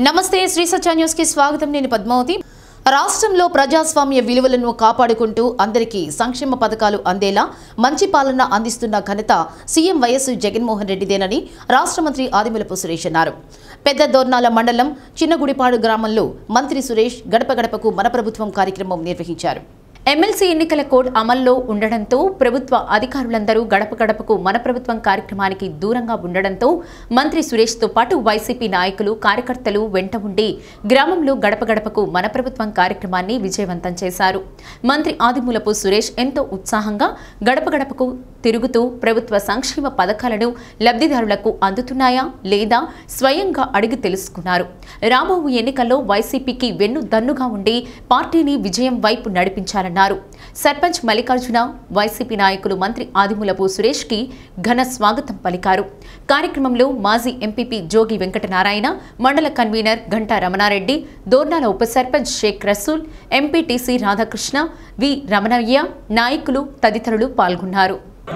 నమస్తే శ్రీ సత్య న్యూస్ కి స్వాగతం నేను పద్మావతి రాష్ట్రంలో ప్రజాస్వామ్య విలువలను కాపాడుకుంటూ అందరికీ సంక్షేమ పథకాలు అందేలా మంచి పాలన అందిస్తున్న ఘనత సీఎం వైఎస్ జగన్మోహన్ రెడ్డిదేనని రాష్ట్ర మంత్రి ఆదిమూలపు సురేష్ అన్నారు పెద్ద దోర్నాల మండలం చిన్నగుడిపాడు గ్రామంలో మంత్రి సురేష్ గడప గడపకు మన ప్రభుత్వం కార్యక్రమం నిర్వహించారు ఎమ్మెల్సీ ఎన్నికల కోడ్ అమల్లో ఉండడంతో ప్రభుత్వ అధికారులందరూ గడప గడపకు మన ప్రభుత్వం కార్యక్రమానికి దూరంగా ఉండడంతో మంత్రి సురేష్తో పాటు వైసీపీ నాయకులు కార్యకర్తలు వెంట ఉండి గ్రామంలో గడప గడపకు మన ప్రభుత్వం కార్యక్రమాన్ని విజయవంతం చేశారు మంత్రి ఆదిమూలపు సురేష్ ఎంతో ఉత్సాహంగా గడప గడపకు తిరుగుతూ ప్రభుత్వ సంక్షేమ పథకాలను లబ్ధిదారులకు అందుతున్నాయా లేదా స్వయంగా అడిగి తెలుసుకున్నారు రాబో ఎన్నికల్లో వైసీపీకి వెన్ను దన్నుగా ఉండి పార్టీని విజయం వైపు నడిపించాలన్నారు సర్పంచ్ మల్లికార్జున వైసీపీ నాయకులు మంత్రి ఆదిమూలపు సురేష్కి ఘన స్వాగతం పలికారు కార్యక్రమంలో మాజీ ఎంపీపీ జోగి వెంకటనారాయణ మండల కన్వీనర్ గంటా రమణారెడ్డి దోర్నాల ఉప సర్పంచ్ షేక్ రసూల్ ఎంపీటీసీ రాధాకృష్ణ వి రమణయ్య నాయకులు తదితరులు పాల్గొన్నారు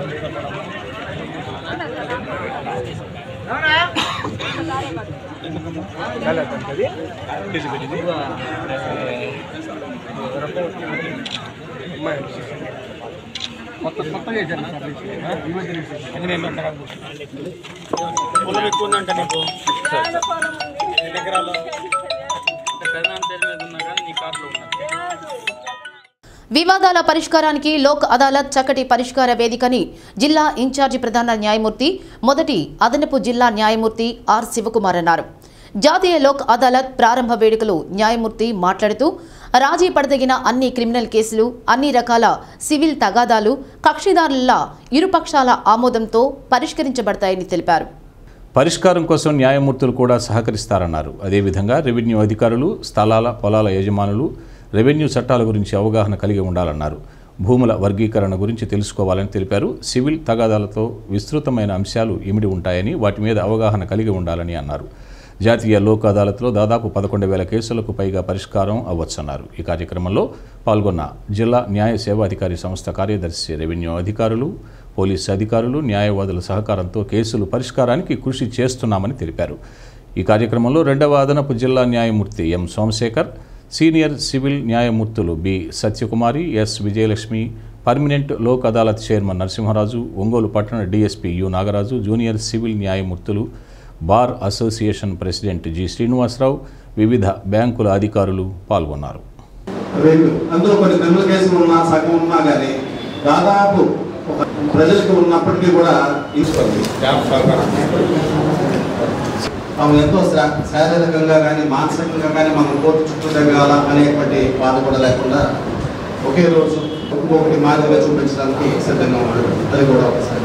పొలం ఎక్కువ ఉందంట నీకు ఎన్ని ఎకరాలు పెదనాన్న పేరు మీద ఉన్నా కానీ నీ కార్డులో ఉన్నా వివాదాల పరిష్కారానికి లోక్ అదాలత్ చక్కటి పరిష్కార వేదికని జిల్లా ఇన్ఛార్జి ప్రధాన న్యాయమూర్తి మొదటి అదనపు జిల్లా న్యాయమూర్తి ఆర్ శివకుమార్ అన్నారు జాతీయ లోక్ అదాలత్ ప్రారంభ వేడుకలో న్యాయమూర్తి మాట్లాడుతూ రాజీ పడదగిన అన్ని క్రిమినల్ కేసులు అన్ని రకాల సివిల్ తగాదాలు కక్షిదారుల ఇరుపక్షాల ఆమోదంతో పరిష్కరించబడతాయని తెలిపారు పరిష్కారం కోసం న్యాయమూర్తులు కూడా సహకరిస్తారన్నారు అదేవిధంగా రెవెన్యూ అధికారులు స్థలాల పొలాల యజమానులు రెవెన్యూ చట్టాల గురించి అవగాహన కలిగి ఉండాలన్నారు భూముల వర్గీకరణ గురించి తెలుసుకోవాలని తెలిపారు సివిల్ తగాదాలతో విస్తృతమైన అంశాలు ఇమిడి ఉంటాయని వాటి మీద అవగాహన కలిగి ఉండాలని అన్నారు జాతీయ లోక్ అదాలత్లో దాదాపు పదకొండు వేల కేసులకు పైగా పరిష్కారం అవ్వచ్చన్నారు ఈ కార్యక్రమంలో పాల్గొన్న జిల్లా న్యాయ సేవాధికారి సంస్థ కార్యదర్శి రెవెన్యూ అధికారులు పోలీసు అధికారులు న్యాయవాదుల సహకారంతో కేసులు పరిష్కారానికి కృషి చేస్తున్నామని తెలిపారు ఈ కార్యక్రమంలో రెండవ అదనపు జిల్లా న్యాయమూర్తి ఎం సోమశేఖర్ సీనియర్ సివిల్ న్యాయమూర్తులు B Satyakumari S Vijayalakshmi permanent Lok Adalat chairman Narasimharaju Ongole పట్టణ DSP U Nagaraju junior civil న్యాయమూర్తులు bar association president G Srinivasarao వివిధ బ్యాంకుల అధికారులు పాల్గొన్నారు రెండు అందులో కొన్ని క్రిమినల్ కేసులు ఉన్నా సగం ఉన్నా కానీ దాదాపు ఒక ప్రజలకు ఉన్నప్పటికీ కూడా ఇస్తుంది తాము ఎంతో శా- శారీరకంగా కానీ మానసికంగా కానీ మనం కోర్టు చుట్టూ తిరగాల అనేటువంటి బాధ కూడా లేకుండా ఒకే రోజు ఒక్కొక్కటి మాదిరిగా చూపించడానికి సిద్ధంగా ఉన్నాడు అది కూడా ఒకసారి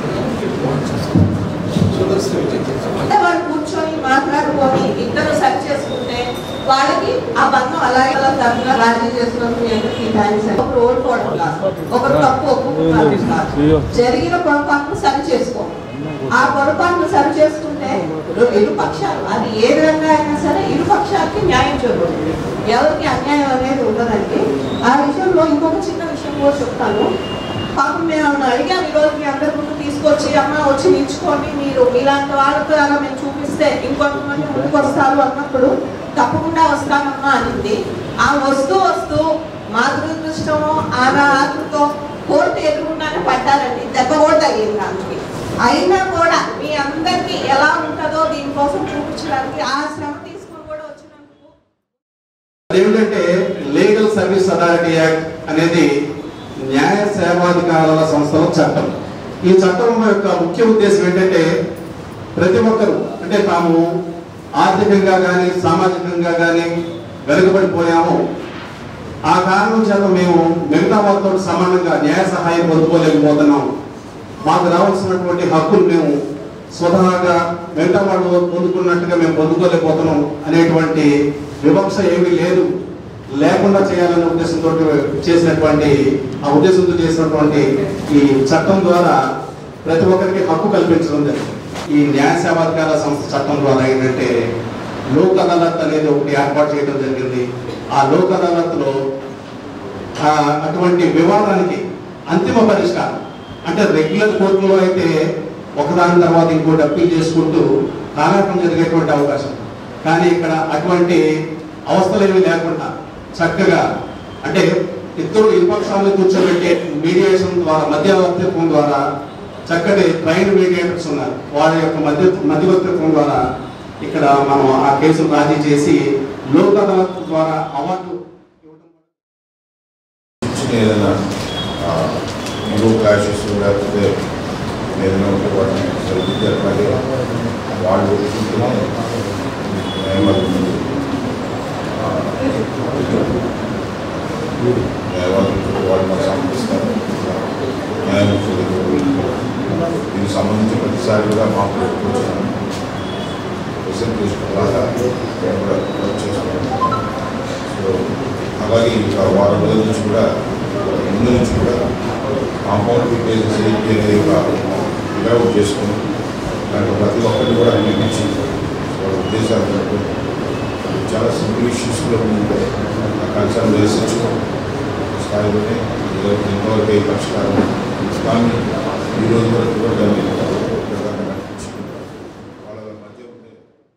అంటే వాళ్ళు కూర్చొని మాట్లాడుకొని ఇద్దరు సెట్ చేసుకుంటే వాళ్ళకి ఆ బంధం అలాగే అలా తరఫున రాజీ చేసుకుని అందరికీ థ్యాంక్స్ అండి. ఒకరు ఓడిపోవడం కాదు ఒకరు తప్పు ఒప్పుకుంటారు కాదు. జరిగిన పొరపాటును సరి చేసుకో ఆ పొరపాటును సరి చేసుకుంటే ఇరు- ఇరు పక్షాలు అది ఏ విధంగా అయినా సరే ఇరు పక్షాలకి న్యాయం జరుగుతుంది ఎవరికి అన్యాయం అనేది ఉండదండి ఆ విషయంలో ఇంకొక చిన్న విషయం కూడా చెప్తాను పాపం మేము ఆమెను అడిగాము ఈ రోజు మీ అందరి ముందు తీసుకొచ్చి అమ్మ వచ్చి నిల్చుకోండి మీరు ఇలాంటి వాళ్ళతో అలా మేము చూపిస్తే ఇంకొంతమంది ముందుకు వస్తారు అన్నప్పుడు తప్పకుండా వస్తానమ్మా అనింది ఆ వస్తూ వస్తూ మా దురదృష్టమో ఆమె ఆత్మతో కోర్టు ఎదురుకుండానే పడ్డారండి దెబ్బ కూడా తగిలింది ఆమెకి అయినా కూడా మీ అందరికీ ఎలా ఉంటుందో దీనికోసం చూపించడానికి ఆ శ్రమ తీసుకుని కూడా వచ్చినందుకు అదేమిటంటే లీగల్ సర్వీస్ అథారిటీ యాక్ట్ అనేది న్యాయ సేవాధికారుల సంస్థల చట్టం ఈ చట్టం యొక్క ముఖ్య ఉద్దేశం ఏంటంటే ప్రతి ఒక్కరు అంటే తాము ఆర్థికంగా కానీ సామాజికంగా కానీ వెనుకబడిపోయాము ఆ కారణం చేత మేము మిగతా వాళ్ళతో సమానంగా న్యాయ సహాయం పొందుకోలేకపోతున్నాం మాకు రావాల్సినటువంటి హక్కులు మేము స్వతహాగా మిగతా వాళ్ళు పొందుకున్నట్టుగా మేము పొందుకోలేకపోతున్నాం అనేటువంటి వివక్ష ఏమీ లేదు లేకుండా చేయాలనే ఉద్దేశంతో చేసినటువంటి ఆ ఉద్దేశంతో చేసినటువంటి ఈ చట్టం ద్వారా ప్రతి ఒక్కరికి హక్కు కల్పించడం జరిగింది ఈ న్యాయ సేవాధికార సంస్థ చట్టం ద్వారా ఏంటంటే లోక్ అదాలత్ అనేది ఒకటి ఏర్పాటు చేయడం జరిగింది ఆ లోక్ అదాలత్లో ఆ అటువంటి వివాదానికి అంతిమ పరిష్కారం అంటే రెగ్యులర్ కోర్టులో అయితే ఒకదాని తర్వాత ఇంకోటి అప్పీల్ చేసుకుంటూ కాలాపం జరిగేటువంటి అవకాశం కానీ ఇక్కడ అటువంటి అవస్థలు ఏమీ లేకుండా చక్కగా అంటే ఇద్దరు విపక్షాలను కూర్చోబెట్టే మీడియేషన్ ద్వారా మధ్యవర్తిత్వం ద్వారా చక్కటి ట్రైన్ మీడియేటర్స్ ఉన్నారు వాళ్ళ యొక్క మధ్య మధ్యవర్తిత్వం ద్వారా ఇక్కడ మనం ఆ కేసును రాజీ చేసి లోక్ అదాలత్ ద్వారా అవార్డు ఇవ్వడం ఇచ్చిన ఏదైనా ఇంకో క్లాషెస్ లేకపోతే ఏదైనా ఉంటే వాటిని సరిదిద్దడానికి వాళ్ళు ఒప్పుకుంటేనే న్యాయవాదులు ఆ, న్యాయవాదులు వాళ్ళు మాకు సమర్పిస్తారు న్యాయమూర్తులు దీనికి సంబంధించి ప్రతిసారి కూడా మాకు కూర్చొని ప్రెసెంటేషన్ లాగా మేము కూడా వర్క్ చేసుకుంటాం సో అలాగే ఇంకా వారం రోజుల నుంచి కూడా ముందు నుంచి కూడా కాంపౌండ్ ఫిటేజెస్ ఏంటి అనేది ఒక ఫిగర్అవుట్ చేసుకుని దాంట్లో ప్రతి ఒక్కరిని కూడా అంగీకరించి వాళ్ళ ఉద్దేశాలు పెట్టుకుని చాలా సింపుల్ ఇష్యూస్లో ఉంటే ఆ కన్సర్న్ రీసెర్చ్ స్థాయిలోనే ఈరోజు ఇంతవరకు ఏ పరిష్కారం కానీ ఈ రోజు వరకు కూడా దాన్ని ప్రధానంగా నడిపించుకుంటారు. వాళ్ళ మధ్య ఉండే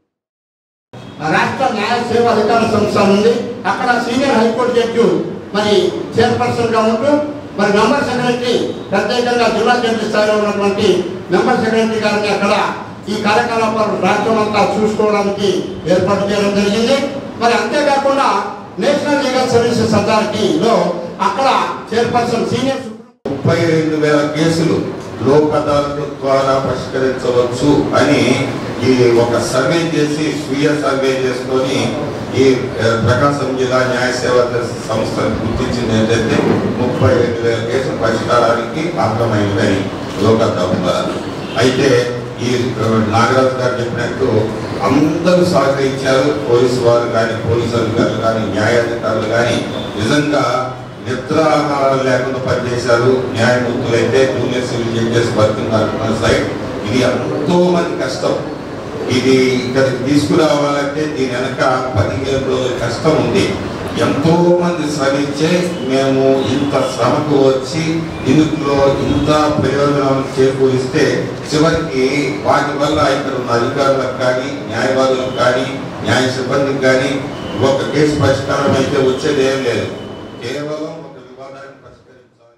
రాష్ట్ర న్యాయ సేవ అధికార సంస్థ ఉంది అక్కడ సీనియర్ హైకోర్టు జడ్జి మరి చైర్పర్సన్ గా ఉంటూ మరి మెంబర్ సెక్రటరీ ప్రత్యేకంగా జిల్లా జడ్జి స్థాయిలో ఉన్నటువంటి మెంబర్ సెక్రటరీ గారిని అక్కడ ఈ కార్యకలాపాలు రాష్ట్రం అంతా చూసుకోవడానికి ఏర్పాటు చేయడం జరిగింది మరి అంతేకాకుండా నేషనల్ లీగల్ సర్వీసెస్ అథారిటీలో అక్కడ చైర్పర్సన్ సీనియర్ సుప్రీం ముప్పై రెండు వేల కేసులు లోక్ అదాలత్ ద్వారా పరిష్కరించవచ్చు అని ఈ ఒక సర్వే చేసి స్వీయ సర్వే చేసుకొని ఈ ఆ, ప్రకాశం జిల్లా న్యాయ సేవా సంస్థ గుర్తించింది ఏంటంటే ముప్పై రెండు వేల కేసుల పరిష్కారానికి అర్థమైందని లోక్ అదాలత్ ద్వారా అయితే ఈ ఆ, నాగరాజు గారు చెప్పినట్టు అందరూ సహకరించారు పోలీసు వారు కానీ పోలీసు అధికారులు కానీ న్యాయాధికారులు కానీ నిజంగా నిద్రాహారాలు లేకుండా పనిచేశారు న్యాయమూర్తులు అయితే జూనియర్ సివిల్ జడ్జెస్ వర్కింగ్ మన సైడ్ ఇది ఎంతో మంది కష్టం ఇది ఇక్కడికి తీసుకురావాలంటే దీని వెనక పదిహేను రోజుల కష్టం ఉంది ఎంతో మంది శ్రమించే మేము ఇంత శ్రమకు వచ్చి ఇందులో ఇంత ప్రయోజనం చేకూరిస్తే చివరికి వాటి వల్ల ఇక్కడ ఉన్న అధికారులకు కానీ న్యాయవాదులకు కానీ న్యాయ సిబ్బందికి కానీ ఒక కేసు పరిష్కారం అయితే వచ్చేది ఏం లేదు కేవలం ఒక వివాదాన్ని పరిష్కరించాలి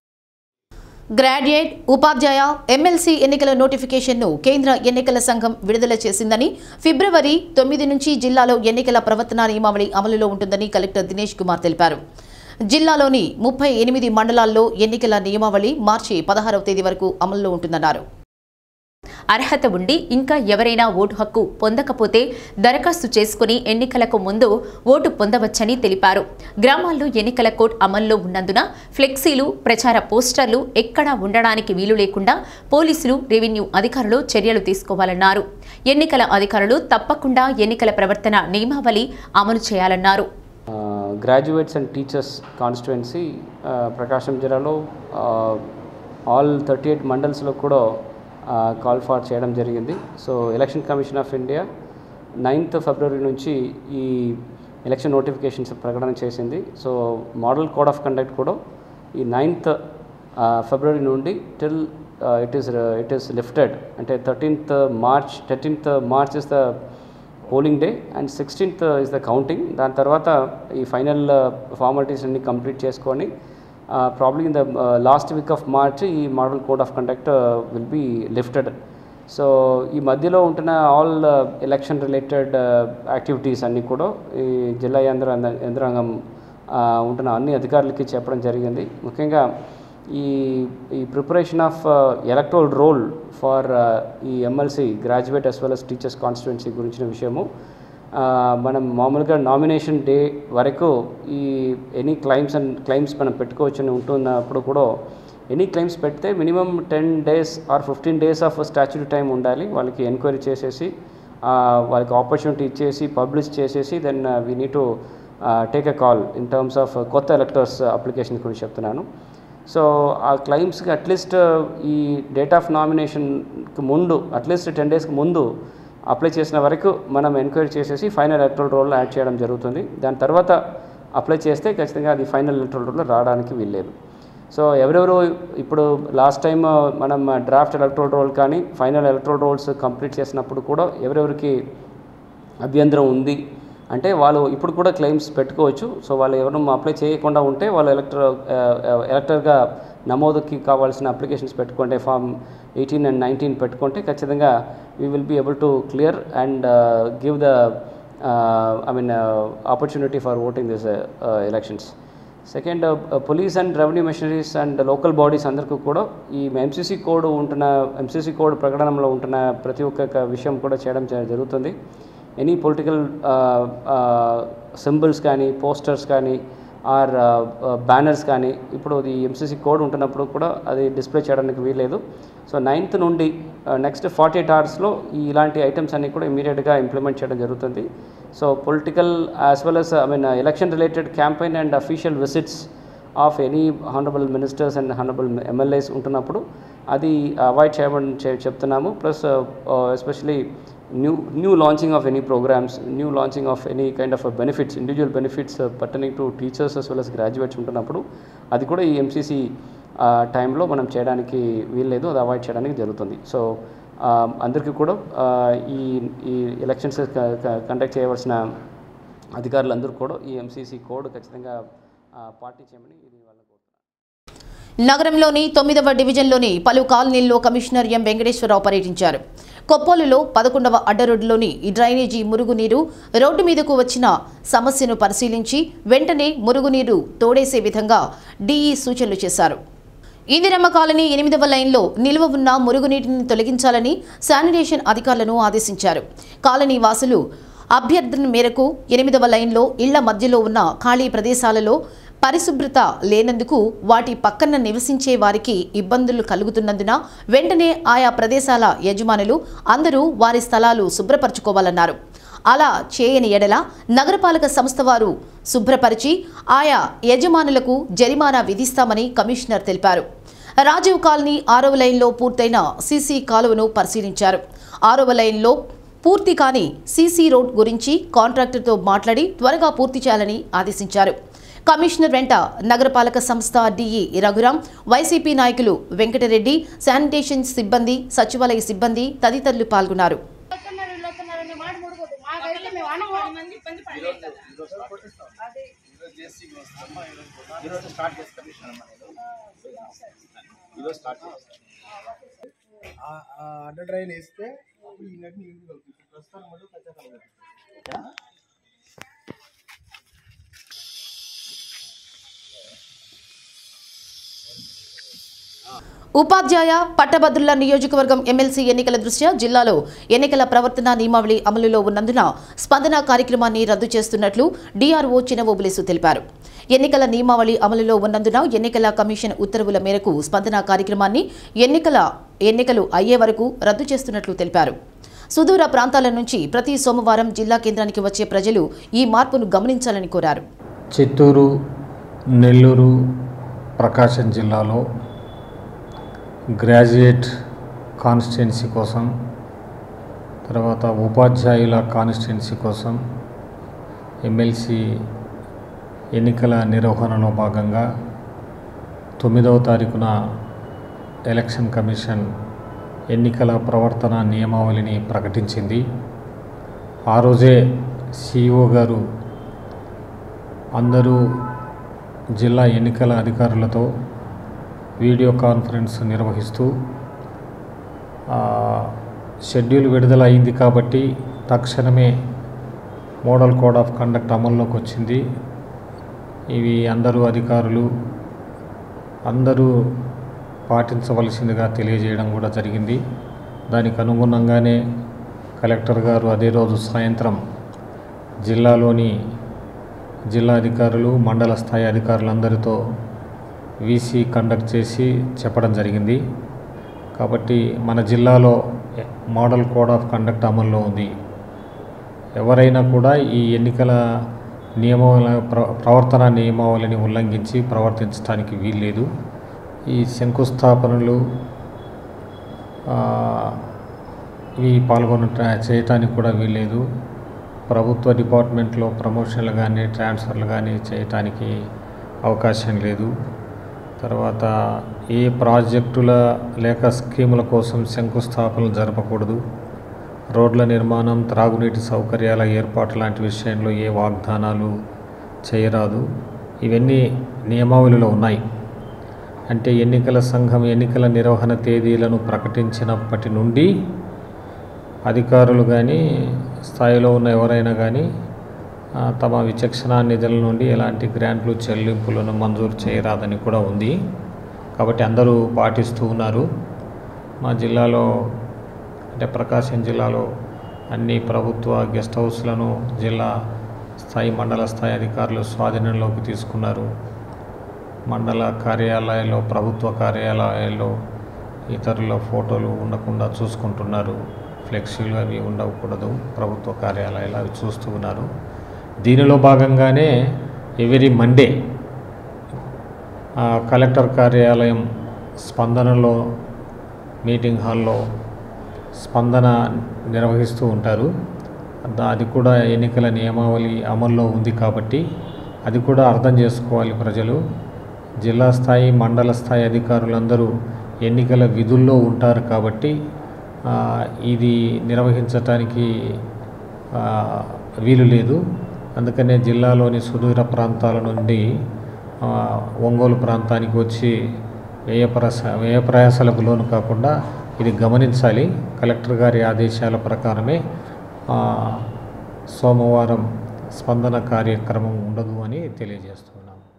గ్రాడ్యుయేట్ ఉపాధ్యాయ ఎమ్మెల్సీ ఎన్నికల నోటిఫికేషన్ను కేంద్ర ఎన్నికల సంఘం విడుదల చేసిందని ఫిబ్రవరి తొమ్మిది నుంచి జిల్లాలో ఎన్నికల ప్రవర్తన నియమావళి అమలులో ఉంటుందని కలెక్టర్ దినేష్ కుమార్ తెలిపారు జిల్లాలోని ముప్పై ఎనిమిది మండలాల్లో ఎన్నికల నియమావళి మార్చి పదహారవ తేదీ వరకు అమల్లో ఉంటుందన్నారు అర్హత ఉండి ఇంకా ఎవరైనా ఓటు హక్కు పొందకపోతే దరఖాస్తు చేసుకుని ఎన్నికలకు ముందు ఓటు పొందవచ్చని తెలిపారు గ్రామాల్లో ఎన్నికల కోడ్ అమల్లో ఉన్నందున ఫ్లెక్సీలు ప్రచార పోస్టర్లు ఎక్కడా ఉండడానికి వీలు లేకుండా పోలీసులు రెవెన్యూ అధికారులు చర్యలు తీసుకోవాలన్నారు ఎన్నికల అధికారులు తప్పకుండా ఎన్నికల ప్రవర్తన నియమావళి అమలు చేయాలన్నారు graduates and teachers constituency Prakasam జిల్లాలో ఆల్ థర్టీ ఎయిట్ మండల్స్లో కూడా కాల్ ఫార్ చేయడం జరిగింది so election commission of India ninth February నుంచి ఈ ఎలక్షన్ నోటిఫికేషన్స్ ప్రకటన చేసింది so model code of conduct కూడా ఈ నైన్త్ ఫిబ్రవరి నుండి till it is it is lifted అంటే thirteenth March thirteenth March is the polling day and sixteenth is the counting దాని తర్వాత ఈ ఫైనల్ ఫార్మాలిటీస్ అన్ని కంప్లీట్ చేసుకొని probably in the last week of March ఈ model code of conduct will be lifted so ఈ మధ్యలో ఉంటున్న all election related activities అన్నీ కూడా ఈ జిల్లా యంత్ర యంత్రాంగం ఆ, ఉంటున్న అన్ని అధికారులకి చెప్పడం జరిగింది ముఖ్యంగా ఈ ఈ preparation of electoral roll for ఈ MLC graduate as well as teachers constituency గురించిన విషయము ఆ, మనం మామూలుగా నామినేషన్ డే వరకు ఈ ఎనీ క్లైమ్స్ అండ్ క్లైమ్స్ మనం పెట్టుకోవచ్చని ఉంటున్నప్పుడు కూడా ఎనీ క్లైమ్స్ పెడితే minimum ten days or fifteen days of statutory time ఉండాలి వాళ్ళకి ఎంక్వైరీ చేసేసి ఆ, వాళ్ళకి ఆపర్చునిటీ ఇచ్చేసి పబ్లిష్ చేసేసి then we need to take a call in terms of కొత్త ఎలక్టర్స్ అప్లికేషన్ గురించి చెప్తున్నాను సో ఆ క్లైమ్స్కి అట్లీస్ట్ ఈ డేట్ ఆఫ్ నామినేషన్కి ముందు అట్లీస్ట్ టెన్ డేస్కి ముందు అప్లై చేసిన వరకు మనం ఎంక్వైరీ చేసేసి ఫైనల్ ఎలక్ట్రల్ రోల్లో యాడ్ చేయడం జరుగుతుంది దాని తర్వాత అప్లై చేస్తే ఖచ్చితంగా అది ఫైనల్ ఎలక్ట్రల్ రోల్లో రావడానికి వీల్లేదు సో ఎవరెవరు ఇప్పుడు లాస్ట్ టైం మనం డ్రాఫ్ట్ ఎలక్ట్రల్ రోల్ కానీ ఫైనల్ ఎలక్ట్రల్ రోల్స్ కంప్లీట్ చేసినప్పుడు కూడా ఎవరెవరికి అభ్యంతరం ఉంది అంటే వాళ్ళు ఇప్పుడు కూడా క్లెయిమ్స్ పెట్టుకోవచ్చు సో వాళ్ళు ఎవరు అప్లై చేయకుండా ఉంటే వాళ్ళు ఎలక్టర్ ఎలక్టర్గా నమోదుకి కావాల్సిన అప్లికేషన్స్ పెట్టుకుంటే ఫామ్ ఎయిటీన్ అండ్ నైన్టీన్ పెట్టుకుంటే ఖచ్చితంగా we will be able to clear and give the I mean opportunity for voting this elections second police and revenue machineries and local bodies అందరికీ కూడా ఈ ఎంసీసీ కోడ్ ఉంటున్న MCC code ప్రకటనలో ఉంటున్న ప్రతి ఒక్క విషయం కూడా చేయడం జ- జరుగుతుంది ఎనీ పొలిటికల్ సింబల్స్ కానీ పోస్టర్స్ కానీ ఆర్ బ్యానర్స్ కానీ ఇప్పుడు ఈ ఎంసీసీ కోడ్ ఉంటున్నప్పుడు కూడా అది డిస్ప్లే చేయడానికి వీల్లేదు సో నైన్త్ నుండి నెక్స్ట్ ఫార్టీ ఎయిట్ అవర్స్లో ఈ ఇలాంటి ఐటమ్స్ అన్ని కూడా ఇమీడియట్గా ఇంప్లిమెంట్ చేయడం జరుగుతుంది so political as well as I mean election related campaign and official visits of any honourable ministers and honourable MLAs ఉంటున్నప్పుడు అది అవాయిడ్ చేయమని చె- చెప్తున్నాము plus especially new new launching of any programmes new launching of any kind of benefits individual benefits pertaining to teachers as well as graduates ఉంటున్నప్పుడు అది కూడా ఈ MCC టైంలో మనం చేయడానికి వీల్లేదు అది అవాయిడ్ చేయడానికి జరుగుతుంది సో అందరికీ కూడా ఆ, ఈ ఈ ఎలక్షన్స్ కండక్ట్ చేయవలసిన అధికారులందరూ కూడా ఈ ఎంసీసీ కోడ్ ఖచ్చితంగా ఆ, పాటించమని ఇది వాళ్ళకు నగరంలోని తొమ్మిదవ డివిజన్లోని పలు కాలనీల్లో కమిషనర్ ఎం వెంకటేశ్వరరావు పర్యటించారు కొప్పోలులో పదకొండవ అడ్డరోడ్డులోని ఈ డ్రైనేజీ మురుగునీరు రోడ్డు మీదకు వచ్చిన సమస్యను పరిశీలించి వెంటనే మురుగునీరు తోడేసే విధంగా డీఈ సూచనలు చేశారు ఇందిరమ్మ కాలనీ ఎనిమిదవ లైన్లో నిల్వ ఉన్న మురుగునీటిని తొలగించాలని శానిటేషన్ అధికారులను ఆదేశించారు కాలనీ వాసులు అభ్యర్థన మేరకు ఎనిమిదవ లైన్లో ఇళ్ల మధ్యలో ఉన్న ఖాళీ ప్రదేశాలలో పరిశుభ్రత లేనందుకు వాటి పక్కన నివసించే వారికి ఇబ్బందులు కలుగుతున్నందున వెంటనే ఆయా ప్రదేశాల యజమానులు అందరూ వారి స్థలాలు శుభ్రపరచుకోవాలన్నారు అలా చేయని ఎడల నగరపాలక సంస్థ వారు శుభ్రపరిచి ఆయా యజమానులకు జరిమానా విధిస్తామని కమిషనర్ తెలిపారు రాజీవ్ కాలనీ ఆరవ లైన్లో పూర్తయిన సీసీ కాలువను పరిశీలించారు ఆరవ లైన్లో పూర్తి కాని సీసీ రోడ్ గురించి కాంట్రాక్టర్తో మాట్లాడి త్వరగా పూర్తి చేయాలని ఆదేశించారు కమిషనర్ వెంట నగరపాలక సంస్థ డిఈ రఘురాం వైసీపీ నాయకులు వెంకటరెడ్డి శానిటేషన్ సిబ్బంది సచివాలయ సిబ్బంది తదితరులు పాల్గొన్నారు అడ్డ డ్రైన్ వేస్తే అప్పుడు ఈ నది నీళ్ళు కలుగుతుంది ప్రస్తుతం మళ్ళీ కచ్చా కలుగుతుంది ఉపాధ్యాయ పట్టభద్రుల నియోజకవర్గం ఎమ్మెల్సీ ఎన్నికల దృష్ట్యా జిల్లాలో ఎన్నికల ప్రవర్తన నియమావళి అమలులో ఉన్నందున స్పందన కార్యక్రమాన్ని రద్దు చేస్తున్నట్లు డీఆర్ఓ చినవోబులేసు తెలిపారు ఎన్నికల నియమావళి అమలులో ఉన్నందున ఎన్నికల కమిషన్ ఉత్తర్వుల మేరకు స్పందన కార్యక్రమాన్ని ఎన్నికల ఎన్నికలు అయ్యే వరకు రద్దు చేస్తున్నట్లు తెలిపారు సుదూర ప్రాంతాల నుంచి ప్రతి సోమవారం జిల్లా కేంద్రానికి వచ్చే ప్రజలు ఈ మార్పును గమనించాలని కోరారు చిత్తూరు నెల్లూరు ప్రకాశం జిల్లాలో గ్రాడ్యుయేట్ కాన్స్టిట్యున్సీ కోసం తర్వాత ఉపాధ్యాయుల కాన్స్టిట్యున్సీ కోసం ఎమ్మెల్సీ ఎన్నికల నిర్వహణలో భాగంగా తొమ్మిదవ తారీఖున ఎలక్షన్ కమిషన్ ఎన్నికల ప్రవర్తన నియమావళిని ప్రకటించింది ఆ రోజే సిఇఓ గారు అందరూ జిల్లా ఎన్నికల అధికారులతో వీడియో కాన్ఫరెన్స్ నిర్వహిస్తూ ఆ, షెడ్యూల్ విడుదల అయింది కాబట్టి తక్షణమే మోడల్ కోడ్ ఆఫ్ కండక్ట్ అమల్లోకి వచ్చింది ఇవి అందరూ అధికారులు అందరూ పాటించవలసిందిగా తెలియజేయడం కూడా జరిగింది దానికి అనుగుణంగానే కలెక్టర్ గారు అదే రోజు సాయంత్రం జిల్లాలోని జిల్లా అధికారులు మండల స్థాయి అధికారులందరితో వీసీ కండక్ట్ చేసి చెప్పడం జరిగింది కాబట్టి మన జిల్లాలో మోడల్ కోడ్ ఆఫ్ కండక్ట్ అమల్లో ఉంది ఎవరైనా కూడా ఈ ఎన్నికల నియమావళి ప్ర ప్రవర్తన నియమావళిని ఉల్లంఘించి ప్రవర్తించడానికి వీల్లేదు ఈ శంకుస్థాపనలు ఆ, ఇవి పాల్గొన చేయటానికి కూడా వీల్లేదు ప్రభుత్వ డిపార్ట్మెంట్లో ప్రమోషన్లు కానీ ట్రాన్స్ఫర్లు కానీ చేయటానికి అవకాశం లేదు తర్వాత ఏ ప్రాజెక్టుల లేక స్కీముల కోసం శంకుస్థాపనలు జరపకూడదు రోడ్ల నిర్మాణం త్రాగునీటి సౌకర్యాల ఏర్పాటు లాంటి విషయంలో ఏ వాగ్దానాలు చేయరాదు ఇవన్నీ నియమావళిలో ఉన్నాయి అంటే ఎన్నికల సంఘం ఎన్నికల నిర్వహణ తేదీలను ప్రకటించినప్పటి నుండి అధికారులు కానీ స్థాయిలో ఉన్న ఎవరైనా కానీ ఆ, తమ విచక్షణా నిధుల నుండి ఎలాంటి గ్రాంట్లు చెల్లింపులను మంజూరు చేయరాదని కూడా ఉంది కాబట్టి అందరూ పాటిస్తూ ఉన్నారు మా జిల్లాలో అంటే ప్రకాశం జిల్లాలో అన్ని ప్రభుత్వ గెస్ట్ హౌస్లను జిల్లా స్థాయి మండల స్థాయి అధికారులు స్వాధీనంలోకి తీసుకున్నారు మండల కార్యాలయాల్లో ప్రభుత్వ కార్యాలయాల్లో ఇతరుల ఫోటోలు ఉండకుండా చూసుకుంటున్నారు ఫ్లెక్సీలు అవి ఉండకూడదు ప్రభుత్వ కార్యాలయాలు అవి చూస్తూ ఉన్నారు దీనిలో భాగంగానే ఎవరీ మండే ఆ, కలెక్టర్ కార్యాలయం స్పందనలో మీటింగ్ హాల్లో స్పందన నిర్వహిస్తూ ఉంటారు దా- అది కూడా ఎన్నికల నియమావళి అమల్లో ఉంది కాబట్టి అది కూడా అర్థం చేసుకోవాలి ప్రజలు జిల్లా స్థాయి మండల స్థాయి అధికారులందరూ ఎన్నికల విధుల్లో ఉంటారు కాబట్టి ఆ, ఇది నిర్వహించటానికి ఆ, వీలు లేదు అందుకనే జిల్లాలోని సుదూర ప్రాంతాల నుండి ఆ, ఒంగోలు ప్రాంతానికి వచ్చి వ్యయ ప్రస వ్యయ ప్రయాసాలకు లోను కాకుండా ఇది గమనించాలి కలెక్టర్ గారి ఆదేశాల ప్రకారమే ఆ, సోమవారం స్పందన కార్యక్రమం ఉండదు అని తెలియజేస్తున్నాం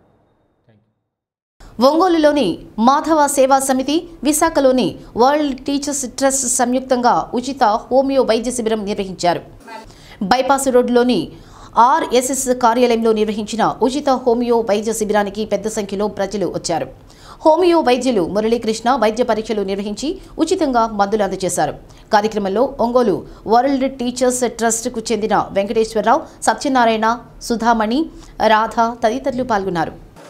ఒంగోలులోని మాధవ సేవా సమితి విశాఖలోని వరల్డ్ టీచర్స్ ట్రస్ట్ సంయుక్తంగా ఉచిత హోమియో వైద్య శిబిరం నిర్వహించారు బైపాస్ రోడ్లోని ఆర్ఎస్ఎస్ కార్యాలయంలో నిర్వహించిన ఉచిత హోమియో వైద్య శిబిరానికి పెద్ద సంఖ్యలో ప్రజలు వచ్చారు హోమియో వైద్యులు మురళీకృష్ణ వైద్య పరీక్షలు నిర్వహించి ఉచితంగా మందులు అందజేశారు కార్యక్రమంలో ఒంగోలు వరల్డ్ టీచర్స్ ట్రస్ట్కు చెందిన వెంకటేశ్వరరావు సత్యనారాయణ సుధామణి రాధ తదితరులు పాల్గొన్నారు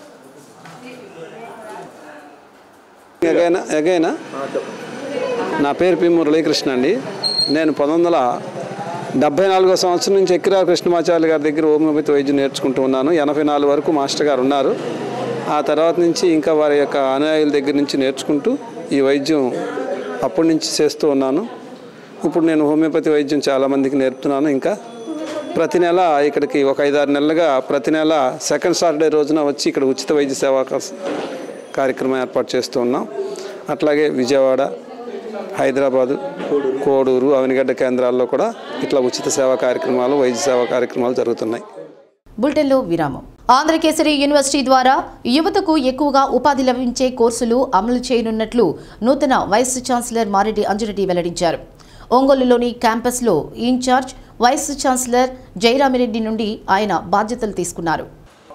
ఎగైనా ఎగైనా నా పేరు పి మురళీకృష్ణ అండి నేను పంతొమ్మిది వందల డెబ్బై నాలుగో సంవత్సరం నుంచి ఎక్కిరా కృష్ణమాచార్య గారి దగ్గర హోమియోపతి వైద్యం నేర్చుకుంటూ ఉన్నాను ఎనభై నాలుగు వరకు మాస్టర్ గారు ఉన్నారు ఆ తర్వాత నుంచి ఇంకా వారి యొక్క అనుయాయుల దగ్గర నుంచి నేర్చుకుంటూ ఈ వైద్యం అప్పటి నుంచి చేస్తూ ఉన్నాను ఇప్పుడు నేను హోమియోపతి వైద్యం చాలామందికి నేర్పుతున్నాను ఇంకా ప్రతి నెల ఇక్కడికి ఒక ఐదారు నెలలుగా ప్రతి నెల సెకండ్ సాటర్డే రోజున వచ్చి ఇక్కడ ఉచిత వైద్య సేవా కా- కార్యక్రమం ఏర్పాటు చేస్తూ ఉన్నాం అట్లాగే విజయవాడ హైదరాబాదు కోడూరు అవనిగడ్డ కేంద్రాల్లో కూడా ఇట్లా ఉచిత సేవా కార్యక్రమాలు వైద్య సేవా కార్యక్రమాలు జరుగుతున్నాయి బులెటిన్లో విరామం ఆంధ్రకేసరి యూనివర్సిటీ ద్వారా యువతకు ఎక్కువగా ఉపాధి లభించే కోర్సులు అమలు చేయనున్నట్లు నూతన వైస్ ఛాన్సలర్ మారెడ్డి అంజురెడ్డి వెల్లడించారు ఒంగోలులోని క్యాంపస్లో ఇన్ఛార్జ్ వైస్ ఛాన్సలర్ జయరామిరెడ్డి నుండి ఆయన బాధ్యతలు తీసుకున్నారు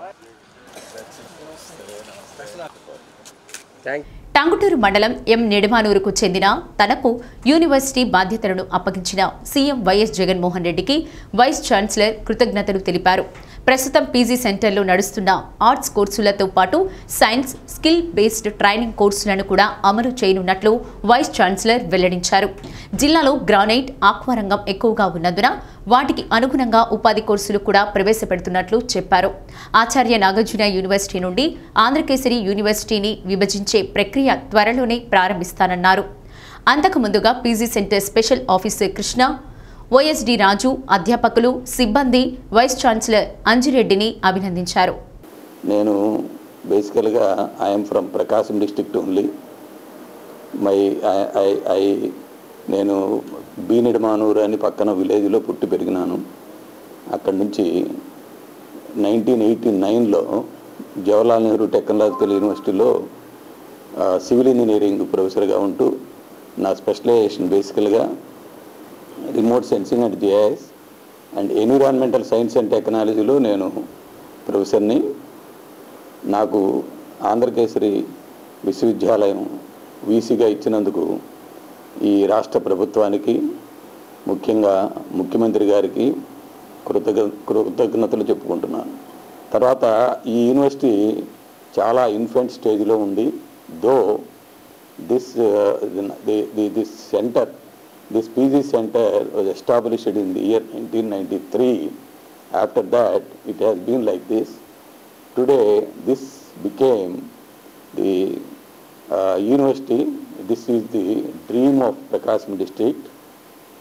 టంగుటూరు మండలం ఎం నెడుమానూరుకు చెందిన తనకు యూనివర్సిటీ బాధ్యతలను అప్పగించిన సీఎం వైఎస్ జగన్మోహన్ రెడ్డికి వైస్ ఛాన్సలర్ కృతజ్ఞతలు తెలిపారు ప్రస్తుతం పీజీ సెంటర్లో నడుస్తున్న ఆర్ట్స్ కోర్సులతో పాటు సైన్స్ స్కిల్ బేస్డ్ ట్రైనింగ్ కోర్సులను కూడా అమలు చేయనున్నట్లు వైస్ ఛాన్సలర్ వెల్లడించారు జిల్లాలో గ్రానైట్ ఆక్వా రంగం ఎక్కువగా ఉన్నందున వాటికి అనుగుణంగా ఉపాధి కోర్సులు కూడా ప్రవేశపెడుతున్నట్లు చెప్పారు ఆచార్య నాగార్జున యూనివర్సిటీ నుండి ఆంధ్రకేసరి యూనివర్సిటీని విభజించే ప్రక్రియ త్వరలోనే ప్రారంభిస్తానన్నారు అంతకు ముందుగా PG centre special officer Krishna OSD Raju అధ్యాపకులు సిబ్బంది వైస్ ఛాన్సలర్ అంజిరెడ్డిని అభినందించారు నేను బేసికల్గా I'm from Prakasam district only my I I నేను బీనిడమానూరు అని పక్కన విలేజ్లో పుట్టి పెరిగినాను అక్కడి నుంచి నైన్టీన్ ఎయిటీ నైన్లో జవహర్లాల్ నెహ్రూ టెక్నాలజికల్ యూనివర్సిటీలో ఆ, సివిల్ ఇంజనీరింగ్ ప్రొఫెసర్గా ఉంటూ నా స్పెషలైజేషన్ బేసికల్గా remote sensing and GIS and environmental science and టెక్నాలజీలో నేను ప్రొఫెసర్ని నాకు ఆంధ్రకేసరి విశ్వవిద్యాలయం వీసీగా ఇచ్చినందుకు ఈ రాష్ట్ర ప్రభుత్వానికి ముఖ్యంగా ముఖ్యమంత్రి గారికి కృతజ్ఞ కృతజ్ఞతలు చెప్పుకుంటున్నాను తర్వాత ఈ యూనివర్సిటీ చాలా ఇన్ఫెంట్ స్టేజ్లో ఉంది though this this centre this PG centre was established in the year nineteen ninety three after that it has been like this today this became the uh, university this is the dream of prakasam district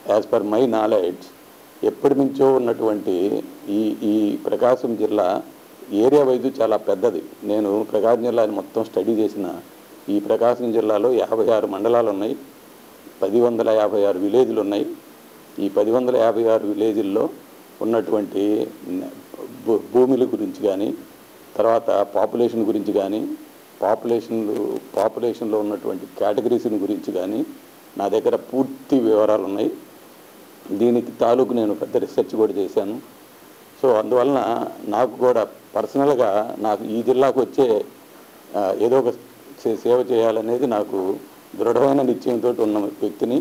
as per my knowledge ఎప్పటి నుంచో ఉన్నటువంటి ఈ ఈ ప్రకాశం జిల్లా area wise చాలా పెద్దది నేను ప్రకాశం జిల్లాని మొత్తం స్టడీ చేసిన ఈ ప్రకాశం జిల్లాలో యాభై ఆరు మండలాలు ఉన్నాయి పది వందల యాభై ఆరు విలేజ్లు ఉన్నాయి ఈ పది వందల యాభై ఆరు విలేజ్ల్లో ఉన్నటువంటి న- భూ- భూముల గురించి కానీ తర్వాత పాపులేషన్ గురించి కానీ పాపులేషన్లు పాపులేషన్లో ఉన్నటువంటి కేటగిరీస్ గురించి కానీ నా దగ్గర పూర్తి వివరాలు ఉన్నాయి దీనికి తాలూకు నేను పెద్ద రీసెర్చ్ కూడా చేశాను సో అందువలన నాకు కూడా పర్సనల్గా నాకు ఈ జిల్లాకు వచ్చే ఆ, ఏదో ఒక సే- సేవ చేయాలనేది నాకు దృఢమైన నిశ్చయంతో ఉన్న వ్యక్తిని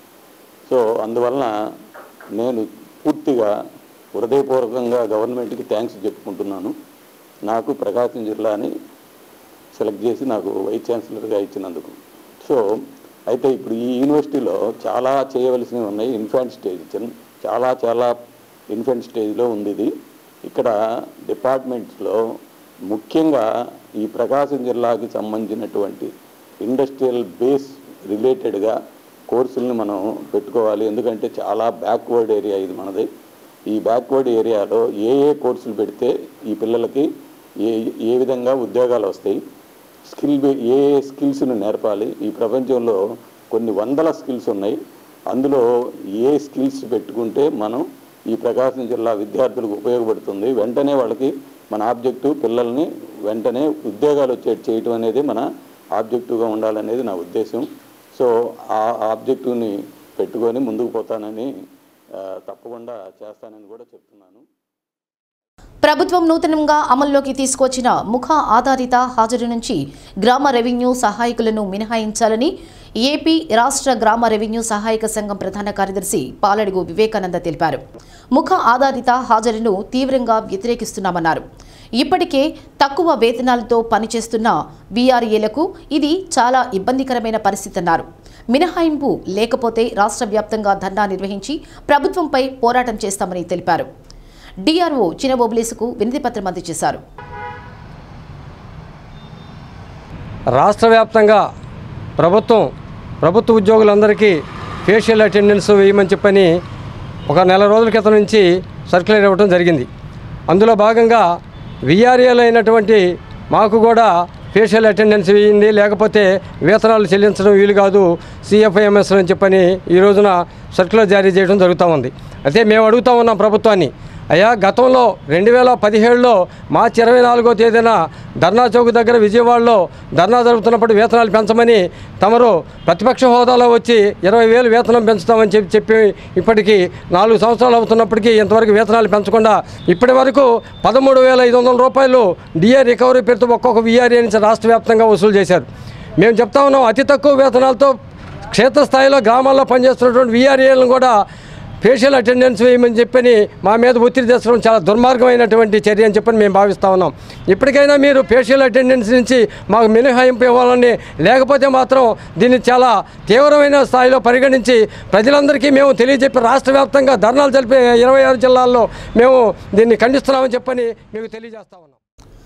సో అందువలన నేను పూర్తిగా హృదయపూర్వకంగా గవర్నమెంట్కి థ్యాంక్స్ చెప్పుకుంటున్నాను నాకు ప్రకాశం జిల్లాని సెలెక్ట్ చేసి నాకు వైస్ ఛాన్సలర్గా ఇచ్చినందుకు సో అయితే ఇప్పుడు ఈ యూనివర్సిటీలో చాలా చేయవలసినవి ఉన్నాయి ఇన్ఫాంట్ స్టేజ్ చిన్న చాలా చాలా ఇన్ఫెంట్ స్టేజ్లో ఉంది ఇది ఇక్కడ డిపార్ట్మెంట్స్లో ముఖ్యంగా ఈ ప్రకాశం జిల్లాకి సంబంధించినటువంటి ఇండస్ట్రియల్ బేస్ రిలేటెడ్గా కోర్సుల్ని మనం పెట్టుకోవాలి ఎందుకంటే చాలా బ్యాక్వర్డ్ ఏరియా ఇది మనది ఈ బ్యాక్వర్డ్ ఏరియాలో ఏ ఏ కోర్సులు పెడితే ఈ పిల్లలకి ఏ ఏ విధంగా ఉద్యోగాలు వస్తాయి స్కిల్ బే- ఏ ఏ స్కిల్స్ను నేర్పాలి ఈ ప్రపంచంలో కొన్ని వందల స్కిల్స్ ఉన్నాయి అందులో ఏ స్కిల్స్ పెట్టుకుంటే మనం ఈ ప్రకాశం జిల్లా విద్యార్థులకు ఉపయోగపడుతుంది వెంటనే వాళ్ళకి మన ఆబ్జెక్టివ్ పిల్లల్ని వెంటనే ఉద్యోగాలు వచ్చేటి చేయటం అనేది మన ఆబ్జెక్టివ్గా ఉండాలనేది నా ఉద్దేశం సో ఆ ఆబ్జెక్టివ్ని పెట్టుకొని ముందుకు పోతానని ఆ, తప్పకుండా చేస్తానని కూడా చెప్తున్నాను ప్రభుత్వం నూతనంగా అమల్లోకి తీసుకొచ్చిన ముఖ ఆధారిత హాజరు నుంచి గ్రామ రెవెన్యూ సహాయకులను మినహాయించాలని ఏపీ రాష్ట్ర గ్రామ రెవెన్యూ సహాయక సంఘం ప్రధాన కార్యదర్శి పాలడుగు వివేకానంద తెలిపారు ముఖ ఆధారిత హాజరును తీవ్రంగా వ్యతిరేకిస్తున్నామన్నారు ఇప్పటికే తక్కువ వేతనాలతో పనిచేస్తున్న వీఆర్ఏలకు ఇది చాలా ఇబ్బందికరమైన పరిస్థితి అన్నారు మినహాయింపు లేకపోతే రాష్ట్ర వ్యాప్తంగా ధర్నా నిర్వహించి ప్రభుత్వంపై పోరాటం చేస్తామని తెలిపారు డిఆర్ఓ చినబోబులేసుకు వినతి పత్రం అందజేశారు రాష్ట్ర వ్యాప్తంగా ప్రభుత్వం ప్రభుత్వ ఉద్యోగులందరికీ ఫేషియల్ అటెండెన్స్ వేయమని చెప్పని ఒక నెల రోజుల క్రితం నుంచి సర్క్యులర్ ఇవ్వడం జరిగింది అందులో భాగంగా విఆర్ఏలు అయినటువంటి మాకు కూడా ఫేషియల్ అటెండెన్స్ వేయండి లేకపోతే వేతనాలు చెల్లించడం వీలు కాదు సిఎఫ్ఐఎంఎస్ అని చెప్పని ఈ రోజున సర్క్యులర్ జారీ చేయడం జరుగుతూ ఉంది అయితే మేము అడుగుతా ఉన్నాం ప్రభుత్వాన్ని అయ్యా గతంలో రెండు వేల పదిహేడులో మార్చి ఇరవై నాలుగో తేదీన ధర్నా చౌక్ దగ్గర విజయవాడలో ధర్నా జరుగుతున్నప్పుడు వేతనాలు పెంచమని తమరు ప్రతిపక్ష హోదాలో వచ్చి ఇరవై వేలు వేతనం పెంచుతామని చెప్పి చెప్పి ఇప్పటికీ నాలుగు సంవత్సరాలు అవుతున్నప్పటికీ ఇంతవరకు వేతనాలు పెంచకుండా ఇప్పటి వరకు పదమూడు వేల ఐదు వందల రూపాయలు డిఏ రికవరీ పేరుతో ఒక్కొక్క విఆర్ఏ నుంచి రాష్ట్ర వ్యాప్తంగా వసూలు చేశారు మేము చెప్తా ఉన్నాం అతి తక్కువ వేతనాలతో క్షేత్రస్థాయిలో గ్రామాల్లో పనిచేస్తున్నటువంటి విఆర్ఏలను కూడా ఫేషియల్ అటెండెన్స్ వేయమని చెప్పని మా మీద ఒత్తిడి తెచ్చడం చాలా దుర్మార్గమైనటువంటి చర్య అని చెప్పని మేము భావిస్తూ ఉన్నాం ఇప్పటికైనా మీరు ఫేషియల్ అటెండెన్స్ నుంచి మాకు మినహాయింపు ఇవ్వాలని లేకపోతే మాత్రం దీన్ని చాలా తీవ్రమైన స్థాయిలో పరిగణించి ప్రజలందరికీ మేము తెలియజెప్పి రాష్ట్ర వ్యాప్తంగా ధర్నాలు జరిపే ఇరవై ఆరు జిల్లాల్లో మేము దీన్ని ఖండిస్తున్నామని చెప్పని మీకు తెలియజేస్తా ఉన్నాం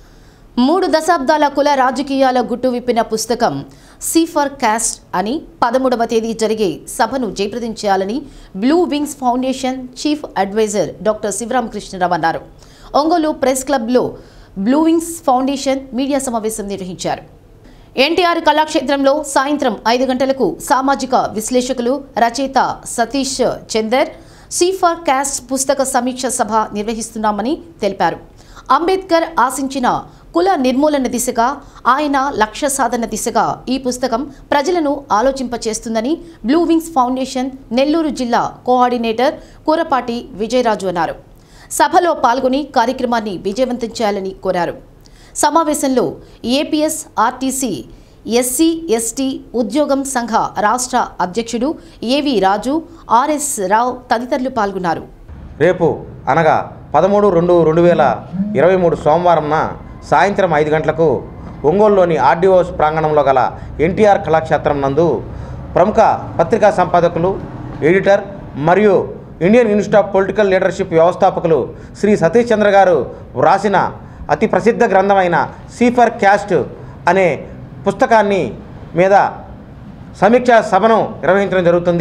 మూడు దశాబ్దాల కుల రాజకీయాల గుట్టు విప్పిన పుస్తకం సీ ఫర్ క్యాస్ట్ అని పదమూడవ తేదీ జరిగే సభను జయప్రదం చేయాలని blue wings foundation chief advisor doctor Sivaramakrishnarao అన్నారు ఒంగోలు ప్రెస్ క్లబ్లో బ్లూ వింగ్స్ ఫౌండేషన్ మీడియా సమావేశం నిర్వహించారు ఎన్టీఆర్ కళాక్షేత్రంలో సాయంత్రం ఐదు గంటలకు సామాజిక విశ్లేషకులు రచయిత Satish Chander C for caste పుస్తక సమీక్ష సభ నిర్వహిస్తున్నామని తెలిపారు అంబేద్కర్ ఆశించిన కుల నిర్మూలన దిశగా ఆయన లక్ష్య సాధన దిశగా ఈ పుస్తకం ప్రజలను ఆలోచింపచేస్తుందని బ్లూ వింగ్స్ ఫౌండేషన్ నెల్లూరు జిల్లా కోఆర్డినేటర్ కూరపాటి విజయరాజు అన్నారు సభలో పాల్గొని కార్యక్రమాన్ని విజయవంతం చేయాలని కోరారు సమావేశంలో ఏపీఎస్ ఆర్టీసీ ఎస్సీ ఎస్టీ ఉద్యోగం సంఘ రాష్ట్ర అధ్యక్షుడు ఏవి రాజు ఆర్ఎస్ రావు తదితరులు పాల్గొన్నారు రేపు అనగా పదమూడు రెండు రెండు వేల ఇరవై మూడు సోమవారంన సాయంత్రం ఐదు గంటలకు ఒంగోలులోని ఆర్డీఓస్ ప్రాంగణంలో గల ఎన్టీఆర్ కళాక్షేత్రం నందు ప్రముఖ పత్రికా సంపాదకులు ఎడిటర్ మరియు Indian institute of political leadership వ్యవస్థాపకులు శ్రీ సతీష్ చంద్ర గారు వ్రాసిన అతి ప్రసిద్ధ గ్రంథమైన సీఫర్ క్యాస్ట్ అనే పుస్తకాన్ని మీద సమీక్షా సభను నిర్వహించడం జరుగుతుంది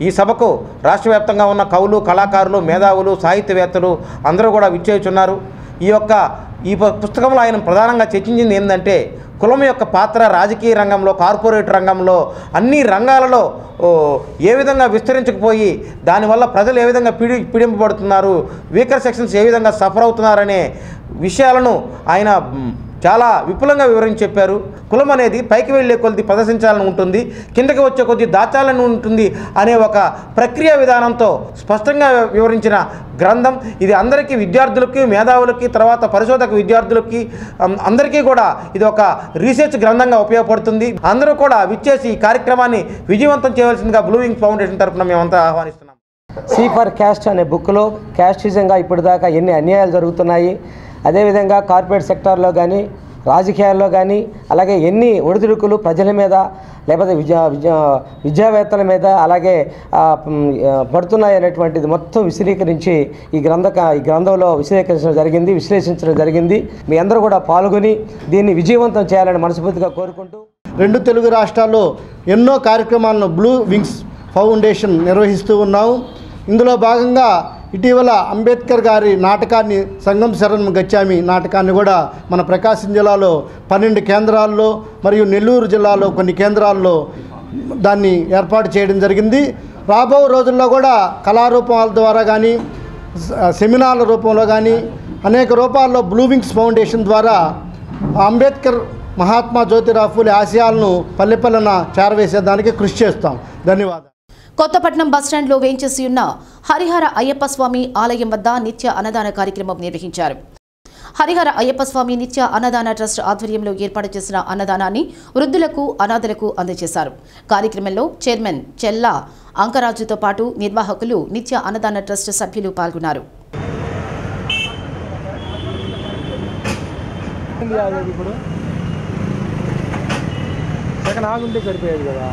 ఈ సభకు రాష్ట్ర వ్యాప్తంగా ఉన్న కవులు కళాకారులు మేధావులు సాహిత్యవేత్తలు అందరూ కూడా విచ్చేస్తున్నారు ఈ యొక్క ఈ పు- పుస్తకంలో ఆయన ప్రధానంగా చర్చించింది ఏంటంటే కులం యొక్క పాత్ర రాజకీయ రంగంలో కార్పొరేట్ రంగంలో అన్ని రంగాలలో ఓ, ఏ విధంగా విస్తరించకపోయి దానివల్ల ప్రజలు ఏ విధంగా పీడి పీడింపబడుతున్నారు వీకర్ సెక్షన్స్ ఏ విధంగా సఫర్ అవుతున్నారనే విషయాలను ఆయన మ్, చాలా విపులంగా వివరించి చెప్పారు కులం అనేది పైకి వెళ్ళే కొద్ది ప్రదర్శించాలని ఉంటుంది కిందకి వచ్చే కొద్ది దాచాలని ఉంటుంది అనే ఒక ప్రక్రియ విధానంతో స్పష్టంగా వివరించిన గ్రంథం ఇది అందరికీ విద్యార్థులకి మేధావులకి తర్వాత పరిశోధక విద్యార్థులకి అం, అందరికీ కూడా ఇది ఒక రీసెర్చ్ గ్రంథంగా ఉపయోగపడుతుంది అందరూ కూడా విచ్చేసి ఈ కార్యక్రమాన్ని విజయవంతం చేయవలసిందిగా బ్లూవింగ్ ఫౌండేషన్ తరఫున మేమంతా ఆహ్వానిస్తున్నాం సి ఫర్ క్యాస్ట్ అనే బుక్లో క్యాస్టిజంగా ఇప్పటిదాకా ఎన్ని అన్యాయాలు జరుగుతున్నాయి అదేవిధంగా కార్పొరేట్ సెక్టార్లో కానీ రాజకీయాల్లో కానీ అలాగే ఎన్ని ఒడిదుడుకులు ప్రజల మీద లేకపోతే విద్యా విద్యా విద్యావేత్తల మీద అలాగే ఆ, మ్, ఆ, పడుతున్నాయి అనేటువంటిది మొత్తం విశదీకరించి ఈ గ్రంథక ఈ గ్రంథంలో విశదీకరించడం జరిగింది విశ్లేషించడం జరిగింది మీ అందరూ కూడా పాల్గొని దీన్ని విజయవంతం చేయాలని మనస్ఫూర్తిగా కోరుకుంటూ రెండు తెలుగు రాష్ట్రాల్లో ఎన్నో కార్యక్రమాలను బ్లూ వింగ్స్ ఫౌండేషన్ నిర్వహిస్తూ ఉన్నాము ఇందులో భాగంగా ఇటీవల అంబేద్కర్ గారి నాటకాన్ని సంగం శరణం గచ్చామి నాటకాన్ని కూడా మన ప్రకాశం జిల్లాలో పన్నెండు కేంద్రాల్లో మరియు నెల్లూరు జిల్లాలో కొన్ని కేంద్రాల్లో దాన్ని ఏర్పాటు చేయడం జరిగింది రాబో రోజుల్లో కూడా కళారూపాల ద్వారా కానీ స- సెమినార్ల రూపంలో కానీ అనేక రూపాల్లో బ్లూ వింగ్స్ ఫౌండేషన్ ద్వారా అంబేద్కర్ మహాత్మా జ్యోతిరావు ఫూలే ఆశయాలను పల్లెపల్లెన చేరవేసేదానికి కృషి చేస్తాం ధన్యవాదాలు కొత్తపట్నం బస్టాండ్లో వేంచేసి ఉన్న హరిహర అయ్యప్ప స్వామి ఆలయం వద్ద నిత్య అన్నదాన కార్యక్రమం నిర్వహించారు హరిహర అయ్యప్ప స్వామి నిత్య అన్నదాన ట్రస్ట్ ఆధ్వర్యంలో ఏర్పాటు చేసిన అన్నదానాన్ని వృద్ధులకు అనాథలకు అందజేశారు కార్యక్రమంలో చైర్మన్ చెల్లా అంకరాజుతో పాటు నిర్వాహకులు నిత్య అన్నదాన ట్రస్ట్ సభ్యులు పాల్గొన్నారు ఇప్పుడు సెకండ్ ఆగుంటే సరిపోయేది కదా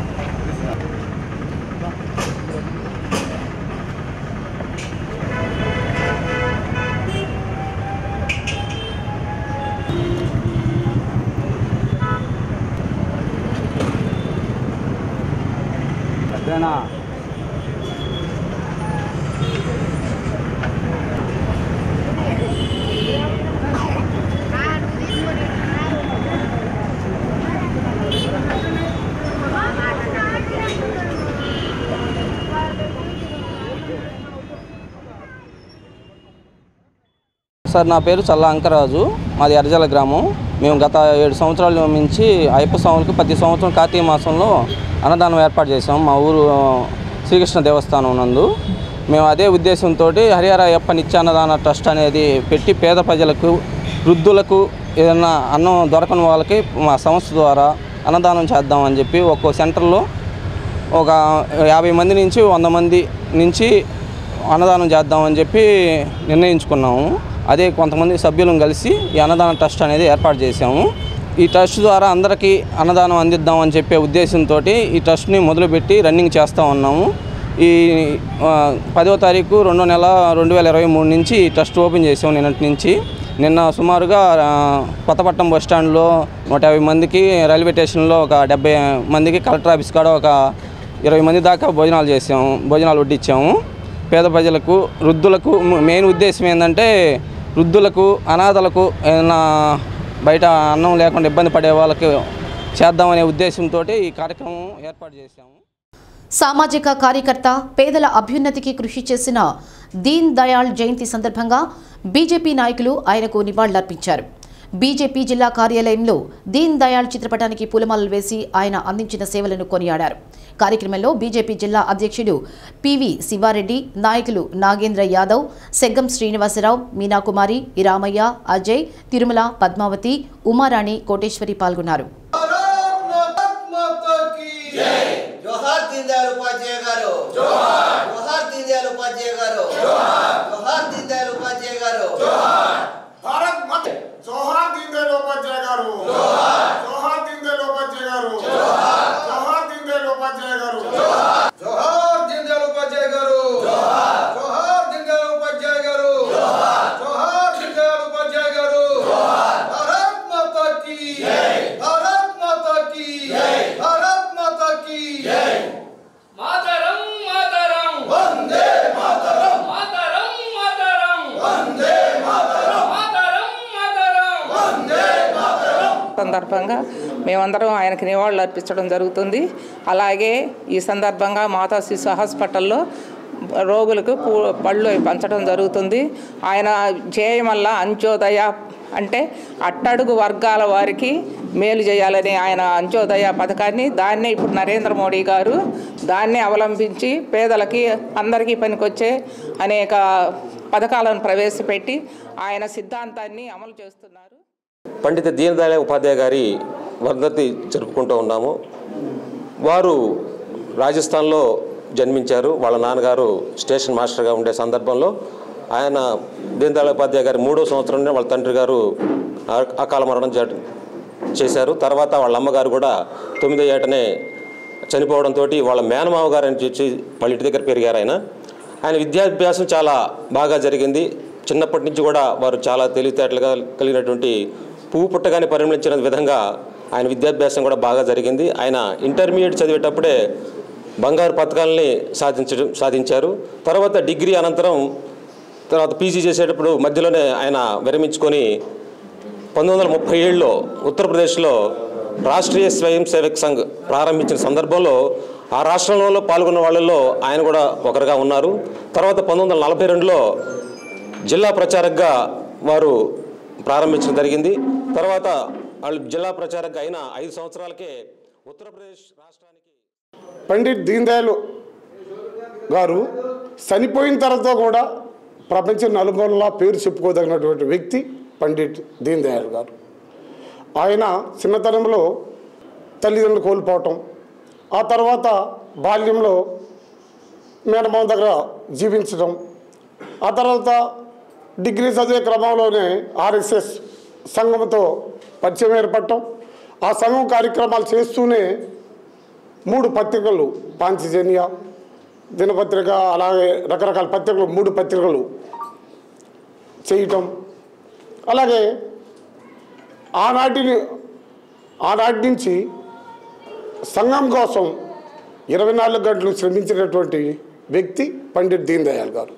అదేనా సార్ నా పేరు చల్ల అంకరాజు మాది ఎర్రజల గ్రామం మేము గత ఏడు సంవత్సరాల నుంచి అయ్యప్ప స్వాములకు ప్రతి సంవత్సరం కార్తీక మాసంలో అన్నదానం ఏర్పాటు చేసాం మా ఊరు శ్రీకృష్ణ దేవస్థానం నందు మేము అదే ఉద్దేశంతో హరిహర అయ్యప్ప నిత్యాన్నదాన ట్రస్ట్ అనేది పెట్టి పేద ప్రజలకు వృద్ధులకు ఏదైనా అన్నం దొరకని వాళ్ళకి మా సంస్థ ద్వారా అన్నదానం చేద్దామని చెప్పి ఒక్కో సెంటర్లో ఒక యాభై మంది నుంచి వంద మంది నుంచి అన్నదానం చేద్దామని చెప్పి నిర్ణయించుకున్నాము అదే కొంతమంది సభ్యులను కలిసి ఈ అన్నదాన ట్రస్ట్ అనేది ఏర్పాటు చేశాము ఈ ట్రస్ట్ ద్వారా అందరికీ అన్నదానం అందిద్దామని చెప్పే ఉద్దేశంతో ఈ ట్రస్ట్ని మొదలుపెట్టి రన్నింగ్ చేస్తూ ఉన్నాము ఈ ఆ, పదో తారీఖు రెండో నెల రెండు వేల ఇరవై మూడు నుంచి ఈ ట్రస్ట్ ఓపెన్ చేసాము నిన్నటి నుంచి నిన్న సుమారుగా ఆ, కొత్తపట్నం బస్ స్టాండ్లో నూట యాభై మందికి రైల్వే స్టేషన్లో ఒక డెబ్బై మందికి కలెక్టర్ ఆఫీస్ కాడ ఒక ఇరవై మంది దాకా భోజనాలు చేసాము భోజనాలు వడ్డించాము పేద ప్రజలకు వృద్ధులకు మెయిన్ ఉద్దేశం ఏంటంటే వృద్ధులకు అనాథలకు ఏదైనా బయట అన్నం లేకుండా ఇబ్బంది పడే వాళ్ళకి చేద్దామనే ఉద్దేశంతో ఈ కార్యక్రమం ఏర్పాటు చేశాము సామాజిక కార్యకర్త పేదల అభ్యున్నతికి కృషి చేసిన దీన్ దయాళ్ జయంతి సందర్భంగా బీజేపీ నాయకులు ఆయనకు నివాళులర్పించారు బీజేపీ జిల్లా కార్యాలయంలో దీన్ దయాళ్ చిత్రపటానికి పూలమాలలు వేసి ఆయన అందించిన సేవలను కొనియాడారు కార్యక్రమంలో బీజేపీ జిల్లా అధ్యక్షుడు పివి శివారెడ్డి నాయకులు నాగేంద్ర యాదవ్ సెగ్గం శ్రీనివాసరావు మీనాకుమారి రామయ్య అజయ్ తిరుమల పద్మావతి ఉమారాణి కోటేశ్వరి పాల్గొన్నారు జోహార్ దీన్ దయాళ్ ఉపాధ్యాయ గారు జోహార్ దీన్ దయాళ్ ఉపాధ్యాయ గారు జోహార్ దీన్ దయాళ్ ఉపాధ్యాయ గారు భారత్ మత జోహార్ దీన్ దయాళ్ ఉపాధ్యాయ గారు జోహార్ దీన్ దయాళ్ ఉపాధ్యాయ గారు జోహార్ దీన్ దయాళ్ ఉపాధ్యాయ గారు జోహార్ దీన్ దయాళ్ ఉపాధ్యాయ గారు జోహార్ దీన్ దయాళ్ ఉపాధ్యాయ గారు జోహార్ దీన్ దయాళ్ ఉపాధ్యాయ గారు భారత్ మాతా కీ భారత్ మాతా కీ భారత్ మాతా కీ మాతరం మాతరం సందర్భంగా మేమందరం ఆయనకి నివాళులు అర్పించడం జరుగుతుంది అలాగే ఈ సందర్భంగా మాతా శిశు హాస్పిటల్లో రోగులకు పూ పళ్ళు అవి పంచడం జరుగుతుంది ఆయన ధ్యేయం వల్ల అంత్యోదయ అంటే అట్టడుగు వర్గాల వారికి మేలు చేయాలని ఆయన అంత్యోదయ పథకాన్ని దాన్నే ఇప్పుడు నరేంద్ర మోడీ గారు దాన్నే అవలంబించి పేదలకి అందరికీ పనికొచ్చే అనేక పథకాలను ప్రవేశపెట్టి ఆయన సిద్ధాంతాన్ని అమలు చేస్తున్నారు పండిత దీనదయాళ ఉపాధ్యాయ గారి వర్ధంతి జరుపుకుంటూ ఉన్నాము వారు రాజస్థాన్లో జన్మించారు వాళ్ళ నాన్నగారు స్టేషన్ మాస్టర్గా ఉండే సందర్భంలో ఆయన దీనదయాళ ఉపాధ్యాయ గారి మూడో సంవత్సరంలో వాళ్ళ తండ్రి గారు ఆ- అకాల మరణం జ- చేశారు తర్వాత వాళ్ళ అమ్మగారు కూడా తొమ్మిదో ఏటనే చనిపోవడంతో వాళ్ళ మేనమావ గారు అని చూసి వాళ్ళ ఇంటి దగ్గర పెరిగారు ఆయన ఆయన విద్యాభ్యాసం చాలా బాగా జరిగింది చిన్నప్పటి నుంచి కూడా వారు చాలా తెలివితేటలుగా కలిగినటువంటి పువ్వు పుట్టగానే పరిగణించిన విధంగా ఆయన విద్యాభ్యాసం కూడా బాగా జరిగింది ఆయన ఇంటర్మీడియట్ చదివేటప్పుడే బంగారు పథకాలని సాధించడం సాధించారు తర్వాత డిగ్రీ అనంతరం తర్వాత పీజీ చేసేటప్పుడు మధ్యలోనే ఆయన విరమించుకొని పంతొమ్మిది వందల ముప్పై ఏడులో ఉత్తరప్రదేశ్లో రాష్ట్రీయ స్వయం సేవక్ సంఘ్ ప్రారంభించిన సందర్భంలో ఆ రాష్ట్రంలో పాల్గొన్న వాళ్ళల్లో ఆయన కూడా ఒకరుగా ఉన్నారు తర్వాత పంతొమ్మిది వందల నలభై రెండులో జిల్లా ప్రచారకగా వారు ప్రారంభించడం జరిగింది తర్వాత వాళ్ళు జిల్లా ప్రచారకగా అయిన ఐదు సంవత్సరాలకే ఉత్తరప్రదేశ్ రాష్ట్రానికి పండిట్ దీన్ దయాళ్ గారు చనిపోయిన తర్వాత కూడా ప్రపంచ నలుమూలలా పేరు చెప్పుకోదగినటువంటి వ్యక్తి పండిట్ దీన్ దయాళ్ గారు ఆయన చిన్నతనంలో తల్లిదండ్రులు కోల్పోవటం ఆ తర్వాత బాల్యంలో మేనమామ దగ్గర జీవించడం ఆ తర్వాత డిగ్రీ చదివే క్రమంలోనే ఆర్ఎస్ఎస్ సంఘంతో పరిచయం ఏర్పడటం ఆ సంఘం కార్యక్రమాలు చేస్తూనే మూడు పత్రికలు పాంచజన్య దినపత్రిక అలాగే రకరకాల పత్రికలు మూడు పత్రికలు చేయటం అలాగే ఆనాటిని ఆనాటి నుంచి సంఘం కోసం ఇరవై నాలుగు గంటలు శ్రమించినటువంటి వ్యక్తి పండిట్ దీన్ దయాళ్ గారు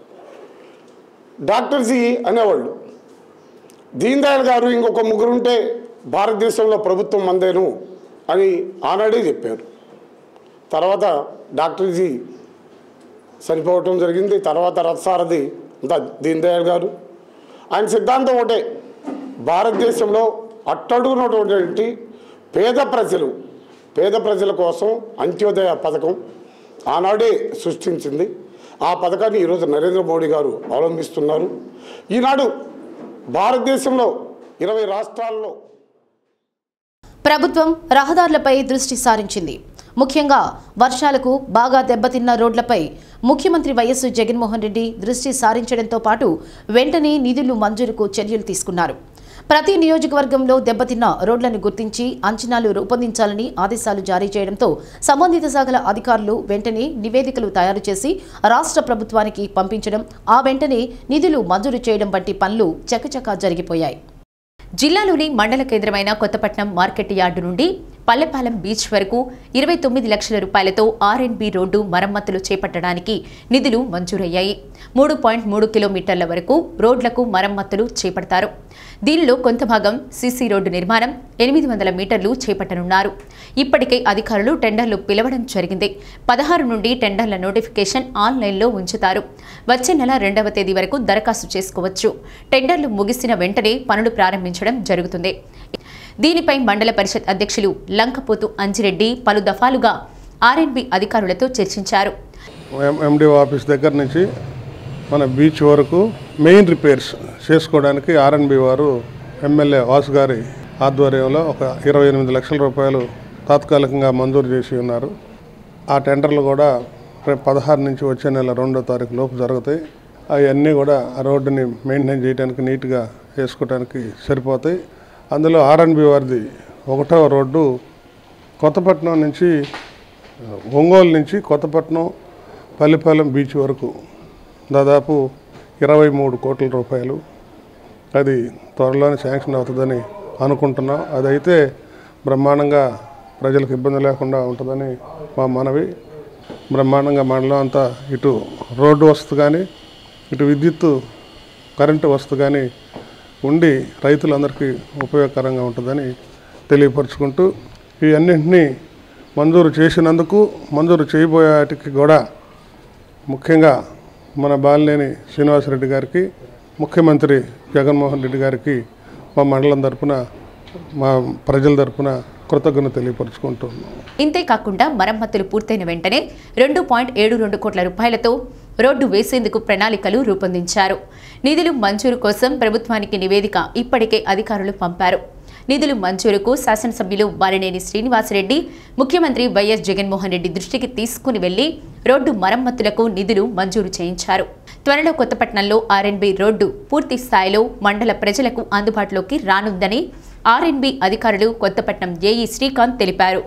డాక్టర్ జీ అనేవాళ్ళు దీన్ దయాళ్ గారు ఇంకొక ముగ్గురు ఉంటే భారతదేశంలో ప్రభుత్వం మందేను అని ఆనాడే చెప్పారు తర్వాత డాక్టర్ జీ చనిపోవటం జరిగింది తర్వాత రథసారథి అంతా దీన్ దయాళ్ గారు ఆయన సిద్ధాంతం ఒకటే భారతదేశంలో అట్టడుగునటువంటి పేద ప్రజలు పేద ప్రజల కోసం అంత్యోదయ పథకం ఆనాడే సృష్టించింది ఆ పథకాన్ని ఈరోజు నరేంద్ర మోడీ గారు అవలంబిస్తున్నారు ఈనాడు భారతదేశంలో ఇరవై రాష్ట్రాల్లో ప్రభుత్వం రహదారులపై దృష్టి సారించింది ముఖ్యంగా వర్షాలకు బాగా దెబ్బతిన్న రోడ్లపై ముఖ్యమంత్రి వైఎస్ జగన్మోహన్ రెడ్డి దృష్టి సారించడంతో పాటు వెంటనే నిధులు మంజూరుకు చర్యలు తీసుకున్నారు ప్రతి నియోజకవర్గంలో దెబ్బతిన్న రోడ్లను గుర్తించి అంచనాలు రూపొందించాలని ఆదేశాలు జారీ చేయడంతో సంబంధిత శాఖల అధికారులు వెంటనే నివేదికలు తయారు చేసి రాష్ట్ర ప్రభుత్వానికి పంపించడం ఆ వెంటనే నిధులు మంజూరు చేయడం వంటి పనులు చకచకా జరిగిపోయాయి జిల్లాలోని మండల కేంద్రమైన కొత్తపట్నం మార్కెట్ యార్డు నుండి పల్లెపాలెం బీచ్ వరకు ఇరవై తొమ్మిది లక్షల రూపాయలతో ఆర్ఎన్బి రోడ్డు మరమ్మతులు చేపట్టడానికి నిధులు మంజూరయ్యాయి మూడు పాయింట్ మూడు కిలోమీటర్ల వరకు రోడ్లకు మరమ్మతులు చేపడతారు దీనిలో కొంత భాగం సీసీ రోడ్డు నిర్మాణం ఎనిమిది వందల మీటర్లు చేపట్టనున్నారు ఇప్పటికే అధికారులు టెండర్లు పిలవడం జరిగింది పదహారు నుండి టెండర్ల నోటిఫికేషన్ ఆన్లైన్లో ఉంచుతారు వచ్చే నెల రెండవ తేదీ వరకు దరఖాస్తు చేసుకోవచ్చు టెండర్లు ముగిసిన వెంటనే పనులు ప్రారంభించడం జరుగుతుంది దీనిపై మండల పరిషత్ అధ్యక్షులు లంకపోతు అంజిరెడ్డి పలు దఫాలుగా ఆర్ఎన్బి అధికారులతో చర్చించారు ఎండిఓ ఆఫీస్ దగ్గర నుంచి మన బీచ్ వరకు మెయిన్ రిపేర్స్ చేసుకోవడానికి ఆర్ఎన్బి వారు ఎమ్మెల్యే వాసు గారి ఆధ్వర్యంలో ఒక ఇరవై ఎనిమిది లక్షల రూపాయలు తాత్కాలికంగా మంజూరు చేసి ఉన్నారు ఆ టెండర్లు కూడా రేపు పదహారు నుంచి వచ్చే నెల రెండో తారీఖు లోపు జరుగుతాయి అవన్నీ కూడా ఆ రోడ్డుని మెయింటైన్ చేయడానికి నీట్గా వేసుకోవడానికి సరిపోతాయి అందులో ఆర్ఎన్బి వారిది ఒకటో రోడ్డు కొత్తపట్నం నుంచి ఒంగోలు నుంచి కొత్తపట్నం పల్లిపాలెం బీచ్ వరకు దాదాపు ఇరవై మూడు కోట్ల రూపాయలు అది త్వరలోనే శాంక్షన్ అవుతుందని అనుకుంటున్నాం అదైతే బ్రహ్మాండంగా ప్రజలకు ఇబ్బంది లేకుండా ఉంటుందని మా మనవి బ్రహ్మాండంగా మండలం అంతా ఇటు రోడ్డు వస్తు కానీ ఇటు విద్యుత్తు కరెంటు వస్తు కానీ ఉండి రైతులందరికీ ఉపయోగకరంగా ఉంటుందని తెలియపరుచుకుంటూ ఈ అన్నింటినీ మంజూరు చేసినందుకు మంజూరు చేయబోయే వాటికి కూడా ముఖ్యంగా మన బాలినేని శ్రీనివాసరెడ్డి గారికి ముఖ్యమంత్రి జగన్మోహన్ రెడ్డి గారికి మా మండలం తరపున మా ప్రజల తరపున కృతజ్ఞత తెలియపరుచుకుంటున్నాం ఇంతేకాకుండా మరమ్మతులు పూర్తయిన వెంటనే రెండు పాయింట్ ఏడు రెండు కోట్ల రూపాయలతో రోడ్డు వేసేందుకు ప్రణాళికలు రూపొందించారు నిధులు మంజూరు కోసం ప్రభుత్వానికి నివేదిక ఇప్పటికే అధికారులు పంపారు నిధులు మంజూరుకు శాసనసభ్యులు బాలినేని శ్రీనివాసరెడ్డి ముఖ్యమంత్రి వైఎస్ జగన్మోహన్ రెడ్డి దృష్టికి తీసుకుని వెళ్లి రోడ్డు మరమ్మతులకు నిధులు మంజూరు చేయించారు త్వరలో కొత్తపట్నంలో ఆర్ఎన్బి రోడ్డు పూర్తి స్థాయిలో మండల ప్రజలకు అందుబాటులోకి రానుందని ఆర్ఎన్బి అధికారులు కొత్తపట్నం ఏఈ శ్రీకాంత్ తెలిపారు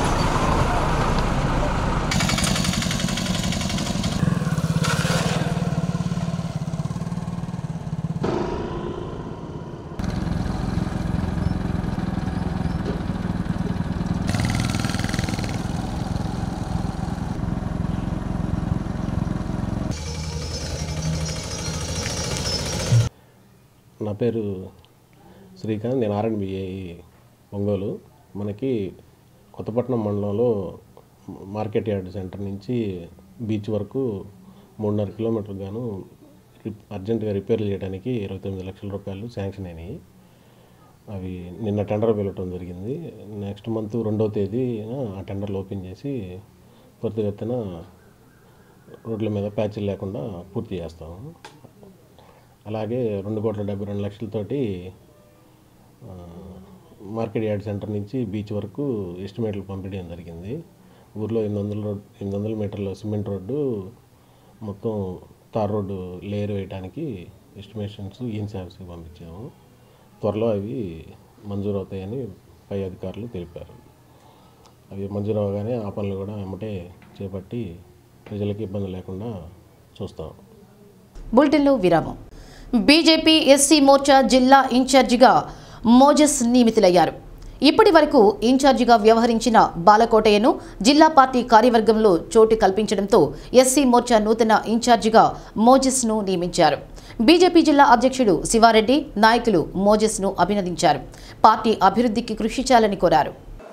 నా పేరు శ్రీకాంత్ నేను ఆర్ఎండ్బిఏ ఒంగోలు మనకి కొత్తపట్నం మండలంలో మార్కెట్ యార్డ్ సెంటర్ నుంచి బీచ్ వరకు మూడున్నర కిలోమీటర్ గాను రిప్- అర్జెంటుగా రిపేర్లు చేయడానికి ఇరవై తొమ్మిది లక్షల రూపాయలు శాంక్షన్ అయినాయి అవి నిన్న టెండర్ వెళ్ళటం జరిగింది నెక్స్ట్ మంత్ రెండవ తేదీన ఆ టెండర్లు ఓపెన్ చేసి త్వరితగతిన రోడ్ల మీద ప్యాచ్లు లేకుండా పూర్తి చేస్తాము అలాగే రెండు కోట్ల డెబ్బై రెండు లక్షలతోటి ఆ, మార్కెట్ యార్డ్ సెంటర్ నుంచి బీచ్ వరకు ఎస్టిమేట్లు పంపించడం జరిగింది ఊర్లో ఎనిమిది వందల రోడ్ ఎనిమిది వందల మీటర్ల సిమెంట్ రోడ్డు మొత్తం తార్ రోడ్డు లేయర్ వేయడానికి ఎస్టిమేషన్స్ ఈఎన్సీ పంపించాము త్వరలో అవి మంజూరు అవుతాయని పై అధికారులు తెలిపారు అవి మంజూరు అవగానే ఆ పనులు కూడా వెంబటే చేపట్టి ప్రజలకు ఇబ్బంది లేకుండా చూస్తాం బులెటిన్లో విరామం బీజేపీ ఎస్సీ మోర్చా జిల్లా ఇన్ఛార్జిగా మోజస్ నియమితులయ్యారు ఇప్పటి వరకు ఇన్ఛార్జిగా వ్యవహరించిన బాలకోటయ్యను జిల్లా పార్టీ కార్యవర్గంలో చోటు కల్పించడంతో ఎస్సీ మోర్చా నూతన ఇన్ఛార్జిగా మోజెస్ను నియమించారు బీజేపీ జిల్లా అధ్యక్షుడు శివారెడ్డి నాయకులు మోజెస్ను అభినందించారు పార్టీ అభివృద్ధికి కృషి చేయాలని కోరారు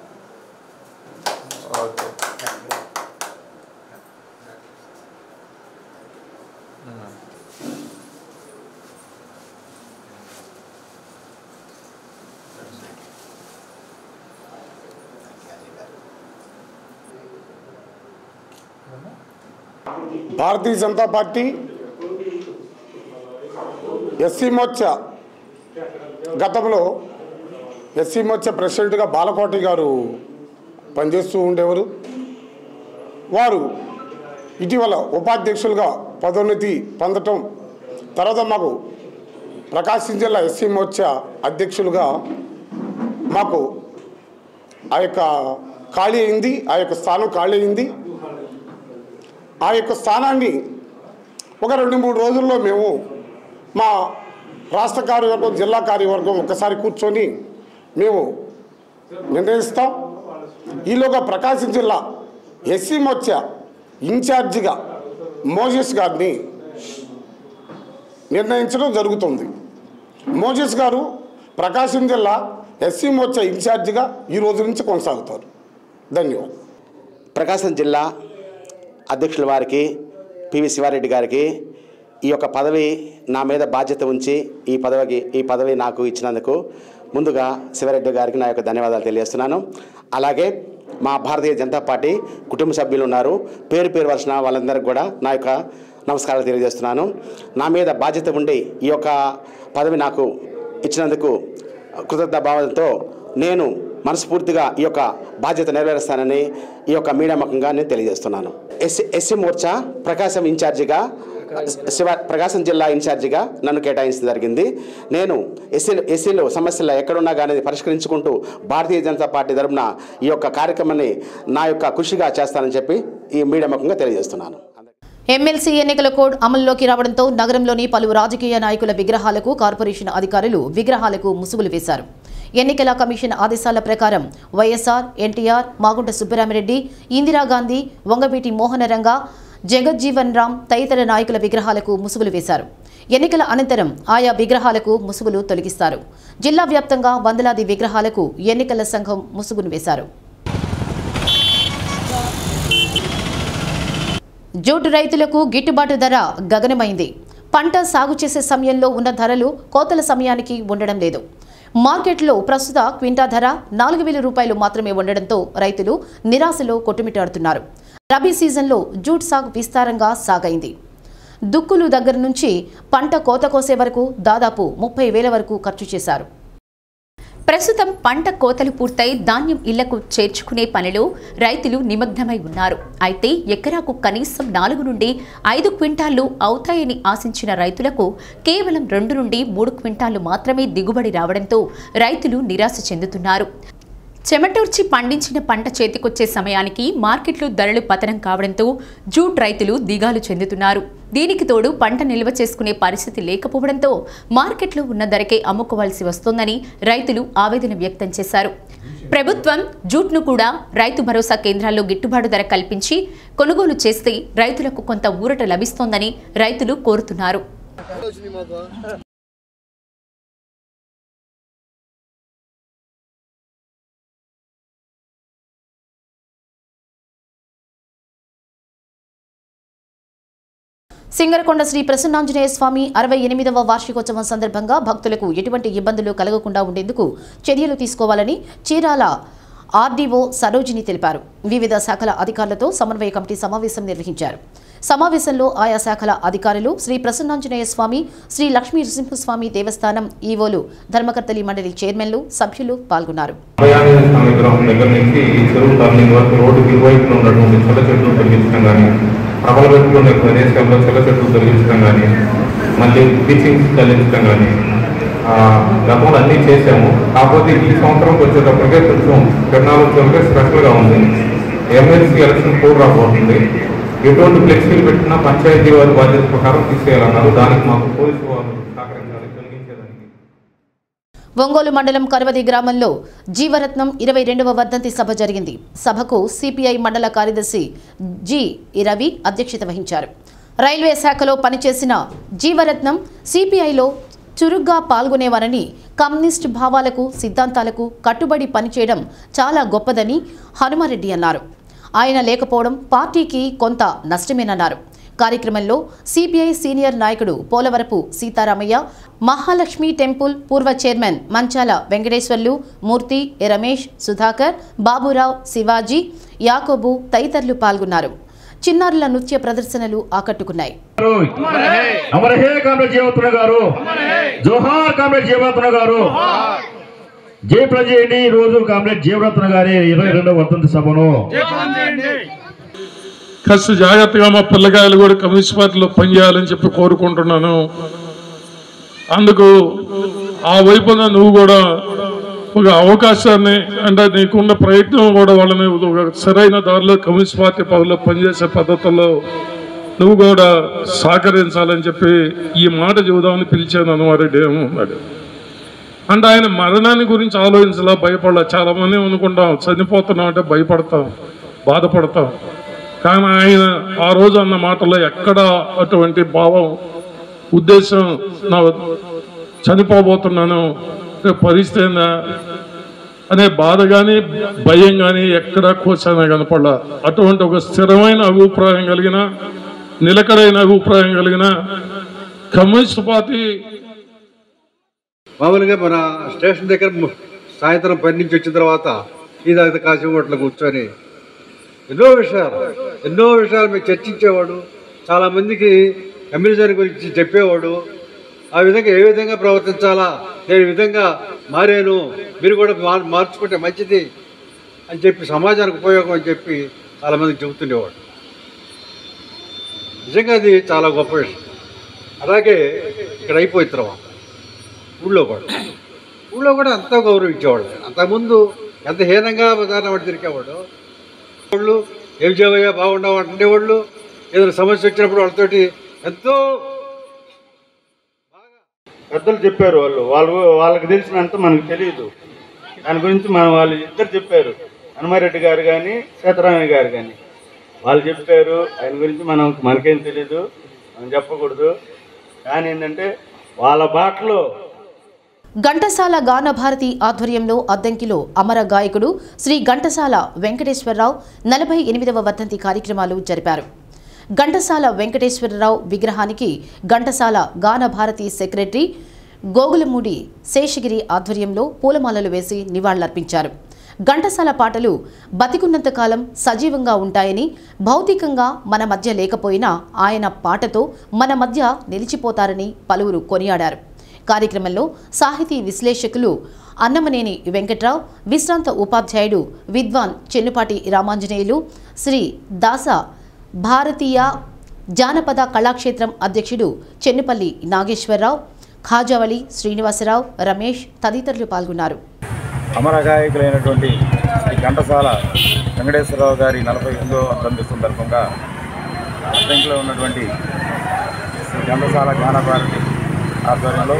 భారతీయ జనతా పార్టీ ఎస్సీ మోర్చా గతంలో ఎస్సీ మోర్చా ప్రెసిడెంట్గా బాలకోటి గారు పనిచేస్తూ ఉండేవారు వారు ఇటీవల ఉపాధ్యక్షులుగా పదోన్నతి పొందటం తర్వాత మాకు ప్రకాశం జిల్లా ఎస్సీ మోర్చా అధ్యక్షులుగా మాకు ఆ యొక్క ఖాళీ అయింది ఆ యొక్క స్థానం ఖాళీ అయింది ఆ యొక్క స్థానాన్ని ఒక రెండు మూడు రోజుల్లో మేము మా రాష్ట్ర కార్యవర్గం జిల్లా కార్యవర్గం ఒకసారి కూర్చొని మేము నిర్ణయిస్తాం ఈలోగా ప్రకాశం జిల్లా ఎస్సీ మోర్చా ఇన్ఛార్జిగా మోజెస్ గారిని నిర్ణయించడం జరుగుతుంది మోజెస్ గారు ప్రకాశం జిల్లా ఎస్సీ మోర్చా ఇన్ఛార్జిగా ఈ రోజు నుంచి కొనసాగుతారు ధన్యవాదాలు ప్రకాశం జిల్లా అధ్యక్షుల వారికి పివి శివారెడ్డి గారికి ఈ యొక్క పదవి నా మీద బాధ్యత ఉంచి ఈ పదవికి ఈ పదవి నాకు ఇచ్చినందుకు ముందుగా శివారెడ్డి గారికి నా యొక్క ధన్యవాదాలు తెలియజేస్తున్నాను అలాగే మా భారతీయ జనతా పార్టీ కుటుంబ సభ్యులు ఉన్నారు పేరు పేరు వరుసన వాళ్ళందరికీ కూడా నా యొక్క నమస్కారాలు తెలియజేస్తున్నాను నా మీద బాధ్యత ఉండి ఈ యొక్క పదవి నాకు ఇచ్చినందుకు కృతజ్ఞత భావంతో నేను మనస్ఫూర్తిగా ఈ యొక్క బాధ్యత నెరవేరుస్తానని ఈ యొక్క మీడియా ముఖంగా నేను తెలియజేస్తున్నాను ఎస్సీ ఎస్సీ మోర్చా ప్రకాశం ఇన్ఛార్జిగా శివ ప్రకాశం జిల్లా ఇన్ఛార్జిగా నన్ను కేటాయించడం జరిగింది నేను ఎస్సీలు ఎస్సీలు సమస్యలు ఎక్కడున్నా కానీ పరిష్కరించుకుంటూ భారతీయ జనతా పార్టీ తరపున ఈ యొక్క కార్యక్రమాన్ని నా యొక్క కృషిగా చేస్తానని చెప్పి ఈ మీడియా ముఖంగా తెలియజేస్తున్నాను ఎమ్మెల్సీ ఎన్నికల కోడ్ అమల్లోకి రావడంతో నగరంలోని పలు రాజకీయ నాయకుల విగ్రహాలకు కార్పొరేషన్ అధికారులు విగ్రహాలకు ముసుగులు వేశారు ఎన్నికల కమిషన్ ఆదేశాల ప్రకారం వైఎస్ఆర్ ఎన్టీఆర్ మాగుంట సుబ్బరామిరెడ్డి ఇందిరాగాంధీ వంగవీటి మోహనరంగ జగజ్జీవన్ రామ్ తదితర నాయకుల విగ్రహాలకు ముసుగులు వేశారు ఎన్నికల అనంతరం ఆయా విగ్రహాలకు ముసుగులు తొలగిస్తారు జిల్లా వ్యాప్తంగా వందలాది విగ్రహాలకు ఎన్నికల సంఘం ముసుగును వేశారు జూట్ రైతులకు గిట్టుబాటు ధర గగనమైంది పంట సాగు చేసే సమయంలో ఉన్న ధరలు కోతల సమయానికి ఉండడం లేదు మార్కెట్లో ప్రస్తుత క్వింటా ధర నాలుగు వేల రూపాయలు మాత్రమే ఉండడంతో రైతులు నిరాశలో కొట్టుమిట్టాడుతున్నారు రబీ సీజన్లో జూట్ సాగు విస్తారంగా సాగైంది దుక్కులు దగ్గర నుంచి పంట కోత కోసే వరకు దాదాపు ముప్పై వేల వరకు ఖర్చు చేశారు ప్రస్తుతం పంట కోతలు పూర్తయి ధాన్యం ఇళ్లకు చేర్చుకునే పనిలో రైతులు నిమగ్నమై ఉన్నారు అయితే ఎకరాకు కనీసం నాలుగు నుండి ఐదు క్వింటాళ్లు అవుతాయని ఆశించిన రైతులకు కేవలం రెండు నుండి మూడు క్వింటాళ్లు మాత్రమే దిగుబడి రావడంతో రైతులు నిరాశ చెందుతున్నారు చెమటూర్చి పండించిన పంట చేతికొచ్చే సమయానికి మార్కెట్లో ధరలు పతనం కావడంతో జూట్ రైతులు దిగాలు చెందుతున్నారు దీనికి తోడు పంట నిల్వ చేసుకునే పరిస్థితి లేకపోవడంతో మార్కెట్లో ఉన్న ధరకే అమ్ముకోవాల్సి వస్తోందని రైతులు ఆవేదన వ్యక్తం చేశారు ప్రభుత్వం జూట్ను కూడా రైతు భరోసా కేంద్రాల్లో గిట్టుబాటు ధర కల్పించి కొనుగోలు చేస్తే రైతులకు కొంత ఊరట లభిస్తోందని రైతులు కోరుతున్నారు సింగరకొండ శ్రీ ప్రసన్నాంజనేయ స్వామి అరవై ఎనిమిదవ వార్షికోత్సవం సందర్భంగా భక్తులకు ఎటువంటి ఇబ్బందులు కలగకుండా ఉండేందుకు చర్యలు తీసుకోవాలని చీరాల ఆర్డీఓ సరోజిని తెలిపారు వివిధ శాఖల అధికారులతో సమన్వయ కమిటీ సమావేశం నిర్వహించారు సమావేశంలో ఆయా శాఖల అధికారులు శ్రీ ప్రసన్నాంజనేయ స్వామి శ్రీ లక్ష్మీ నరసింహస్వామి దేవస్థానం ఈవోలు ధర్మకర్తలి మండలి చైర్మన్లు సభ్యులు పాల్గొన్నారు భయానీయ స్వామి విగ్రహం దగ్గర నుంచి ఈ చెరువు టర్నింగ్ వరకు రోడ్డుకి ఇరువైపున ఉన్నటువంటి చిల్ల చెట్లు తొలగించడం కానీ ప్రబల పెట్టుకునే ప్రదేశంలో చిల్ల చెట్లు తొలగించడం కానీ మళ్ళీ బ్లీచింగ్ చల్లించడం కానీ ఆ, గతంలో అన్నీ చేసాము కాకపోతే ఈ సంవత్సరంకి వచ్చేటప్పటికే కొంచెం టెక్నాలజీ స్పెషల్గా ఉంది ఎమ్మెల్సీ ఎలక్షన్ కోడ్ రాబోతుంది ఎటువంటి ఫ్లెక్సీలు పెట్టినా పంచాయతీ వారి బాధ్యత ప్రకారం తీసేయాలన్నారు దానికి మాకు పోలీసు వారు సహకరించాలి తొలగించేదానికి ఒంగోలు మండలం కరవది గ్రామంలో జీవరత్నం ఇరవై రెండవ వర్ధంతి సభ జరిగింది సభకు సిపిఐ మండల కార్యదర్శి జి రవి అధ్యక్షత వహించారు రైల్వే శాఖలో పనిచేసిన జీవరత్నం సిపిఐలో చురుగ్గా పాల్గొనేవారని కమ్యూనిస్ట్ భావాలకు సిద్ధాంతాలకు కట్టుబడి పనిచేయడం చాలా గొప్పదని హనుమారెడ్డి అన్నారు ఆయన లేకపోవడం పార్టీకి కొంత నష్టమేనన్నారు కార్యక్రమంలో సిపిఐ సీనియర్ నాయకుడు పోలవరపు సీతారామయ్య మహాలక్ష్మి టెంపుల్ పూర్వ చైర్మన్ మంచాల వెంకటేశ్వర్లు మూర్తి రమేష్ సుధాకర్ బాబురావు శివాజీ యాకోబు తదితరులు పాల్గొన్నారు చిన్నారుల నృత్య ప్రదర్శనలు ఆకట్టుకున్నాయి అమర హే కామ్రేడ్ జీవత్న గారు జోహార్ కామ్రేడ్ జీవరత్న గారు జయప్రద చేయండి ఈ రోజు కామ్రేడ్ జీవరత్న గారి ఇరవై రెండవ వర్ధంతి సభను కాస్త జాగ్రత్తగా మా పిల్లకాయలు కూడా కమ్యూనిస్ట్ పార్టీలో పనిచేయాలని చెప్పి కోరుకుంటున్నాను అందుకు ఆ వైపున నువ్వు కూడా ఒక అవకాశాన్ని అంటే నీకున్న ప్రయత్నం కూడా వాళ్ళని ఒక సరైన దారిలో కమ్యూనిస్ట్ పార్టీ పదవిలో పనిచేసే పద్ధతుల్లో నువ్వు కూడా సహకరించాలని చెప్పి ఈ మాట చెబుదామని పిలిచాను అనుమారెడ్డి ఏమో ఉన్నాడు అంటే ఆయన మరణాన్ని గురించి ఆలోచించలా భయపడలా చాలా మంది అనుకుంటాం చనిపోతున్నాం అంటే భయపడతాం బాధపడతాం కానీ ఆయన ఆ రోజు అన్న మాటలో ఎక్కడ అటువంటి భావం ఉద్దేశం నా చనిపోబోతున్నాను రేపు పరిస్థితి ఏందా అనే బాధ కానీ భయం కానీ ఎక్కడా కోసాన కనపడలా అటువంటి ఒక స్థిరమైన అభిప్రాయం కలిగిన నిలకడైన అభిప్రాయం కలిగిన కమ్యూనిస్ట్ పార్టీ మామూలుగా మన స్టేషన్ దగ్గర ము- సాయంత్రం పని నుంచి వచ్చిన తర్వాత ఈ దగ్గర కాసిన హోటల్ కూర్చొని ఎన్నో విషయాలు ఎన్నో విషయాలు మేము చర్చించేవాడు చాలామందికి కమ్యూనిజం గురించి చెప్పేవాడు ఆ విధంగా ఏ విధంగా ప్రవర్తించాలా నేను ఈ విధంగా మారాను మీరు కూడా మార్ మార్చుకుంటే మంచిది అని చెప్పి సమాజానికి ఉపయోగం అని చెప్పి చాలామందికి చెబుతుండేవాడు నిజంగా అది చాలా గొప్ప విషయం అలాగే ఇక్కడ అయిపోయిన తర్వాత ఊళ్ళో కూడా ఊళ్ళో కూడా అంతా గౌరవించేవాడు అంతకుముందు ఎంత హీనంగా దారిన వాడు తిరిగేవాడు వాళ్ళు ఏం చేయవయ్యా బాగుండవు అంటుండేవాళ్ళు ఏదైనా సమస్య వచ్చినప్పుడు వాళ్ళతోటి ఎంతో పెద్దలు చెప్పారు వాళ్ళు వాళ్ళు వాళ్ళకి తెలిసినంత మనకు తెలియదు దాని గురించి మనం వాళ్ళు ఇద్దరు చెప్పారు హనుమారెడ్డి గారు కానీ సీతారామయ్య గారు కానీ వాళ్ళు చెప్పారు ఆయన గురించి మనం మనకేం తెలియదు మనం చెప్పకూడదు కానీ ఏంటంటే వాళ్ళ బాటలో ఘంటసాల గానభారతి ఆధ్వర్యంలో అద్దంకిలో అమర గాయకుడు శ్రీ ఘంటసాల వెంకటేశ్వరరావు నలభై ఎనిమిదవ వర్ధంతి కార్యక్రమాలు జరిపారు ఘంటసాల వెంకటేశ్వరరావు విగ్రహానికి ఘంటసాల గానభారతి సెక్రటరీ గోగులమూడి శేషగిరి ఆధ్వర్యంలో పూలమాలలు వేసి నివాళులర్పించారు ఘంటసాల పాటలు బతికున్నంతకాలం సజీవంగా ఉంటాయని భౌతికంగా మన మధ్య లేకపోయినా ఆయన పాటతో మన మధ్య నిలిచిపోతారని పలువురు కొనియాడారు కార్యక్రమంలో సాహితీ విశ్లేషకులు అన్నమనేని వెంకట్రావు విశ్రాంత ఉపాధ్యాయుడు విద్వాన్ చెన్నుపాటి రామాంజనేయులు శ్రీ దాస భారతీయ జానపద కళాక్షేత్రం అధ్యక్షుడు చెన్నుపల్లి నాగేశ్వరరావు ఖాజావళి శ్రీనివాసరావు రమేష్ తదితరులు పాల్గొన్నారు అమర గాయకులైనటువంటి శ్రీ ఘంటసాల వెంకటేశ్వరరావు గారి నలభై ఎనిమిదో వర్ధంతి సందర్భంగా అద్దంకిలో ఉన్నటువంటి శ్రీ ఘంటసాల గానభారతి ఆధ్వర్యంలో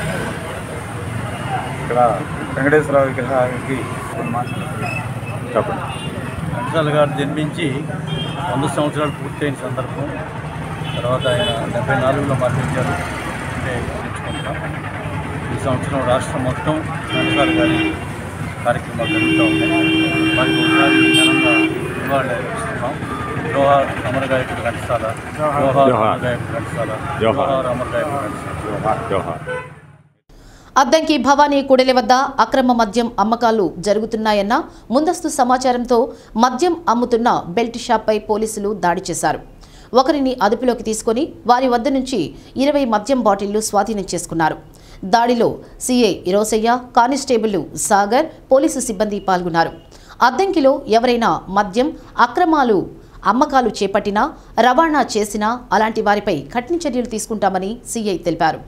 ఇక్కడ వెంకటేశ్వరరావు విగ్రహానికి చెప్పండి ఘంటసాల గారు జన్మించి వంద సంవత్సరాలు పూర్తయిన సందర్భం తర్వాత ఆయన డెబ్బై నాలుగులో మరణించారు అంటే తెచ్చుకుంటాం ఈ సంవత్సరం రాష్ట్రం మొత్తం ఘంటసాల గారి కార్యక్రమాలు జరుగుతూ ఉన్నాయి వారికి ఒకసారి ఘనంగా నివాళులు అర్పిస్తున్నాం జోహార్ అమర గాయకుడు ఘంటసాల జోహార్ అమర గాయకుడు ఘంటసాల జోహార్ అమర గాయకుడు ఘంటసాల జోహార్ అద్దంకి భవానీ కూడలి వద్ద అక్రమ మద్యం అమ్మకాలు జరుగుతున్నాయన్న ముందస్తు సమాచారంతో మద్యం అమ్ముతున్న బెల్ట్ షాప్పై పోలీసులు దాడి చేశారు ఒకరిని అదుపులోకి తీసుకొని వారి వద్ద నుంచి ఇరవై మద్యం బాటిళ్లు స్వాధీనం చేసుకున్నారు దాడిలో CI Rosaiah constable Sagar police సిబ్బంది పాల్గొన్నారు అద్దంకిలో ఎవరైనా మద్యం అక్రమాలు అమ్మకాలు చేపట్టినా రవాణా చేసినా అలాంటి వారిపై కఠిన చర్యలు తీసుకుంటామని సీఐ తెలిపారు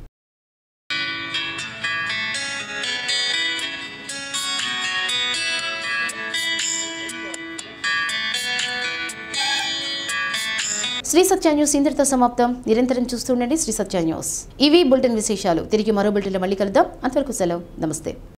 శ్రీ సత్య న్యూస్ ఇంతటితో సమాప్తం నిరంతరం చూస్తుండండి శ్రీ సత్య న్యూస్ ఇవి బులెటిన్ విశేషాలు తిరిగి మరో బులెటిన్లో మళ్ళీ కలుద్దాం అంతవరకు సెలవు నమస్తే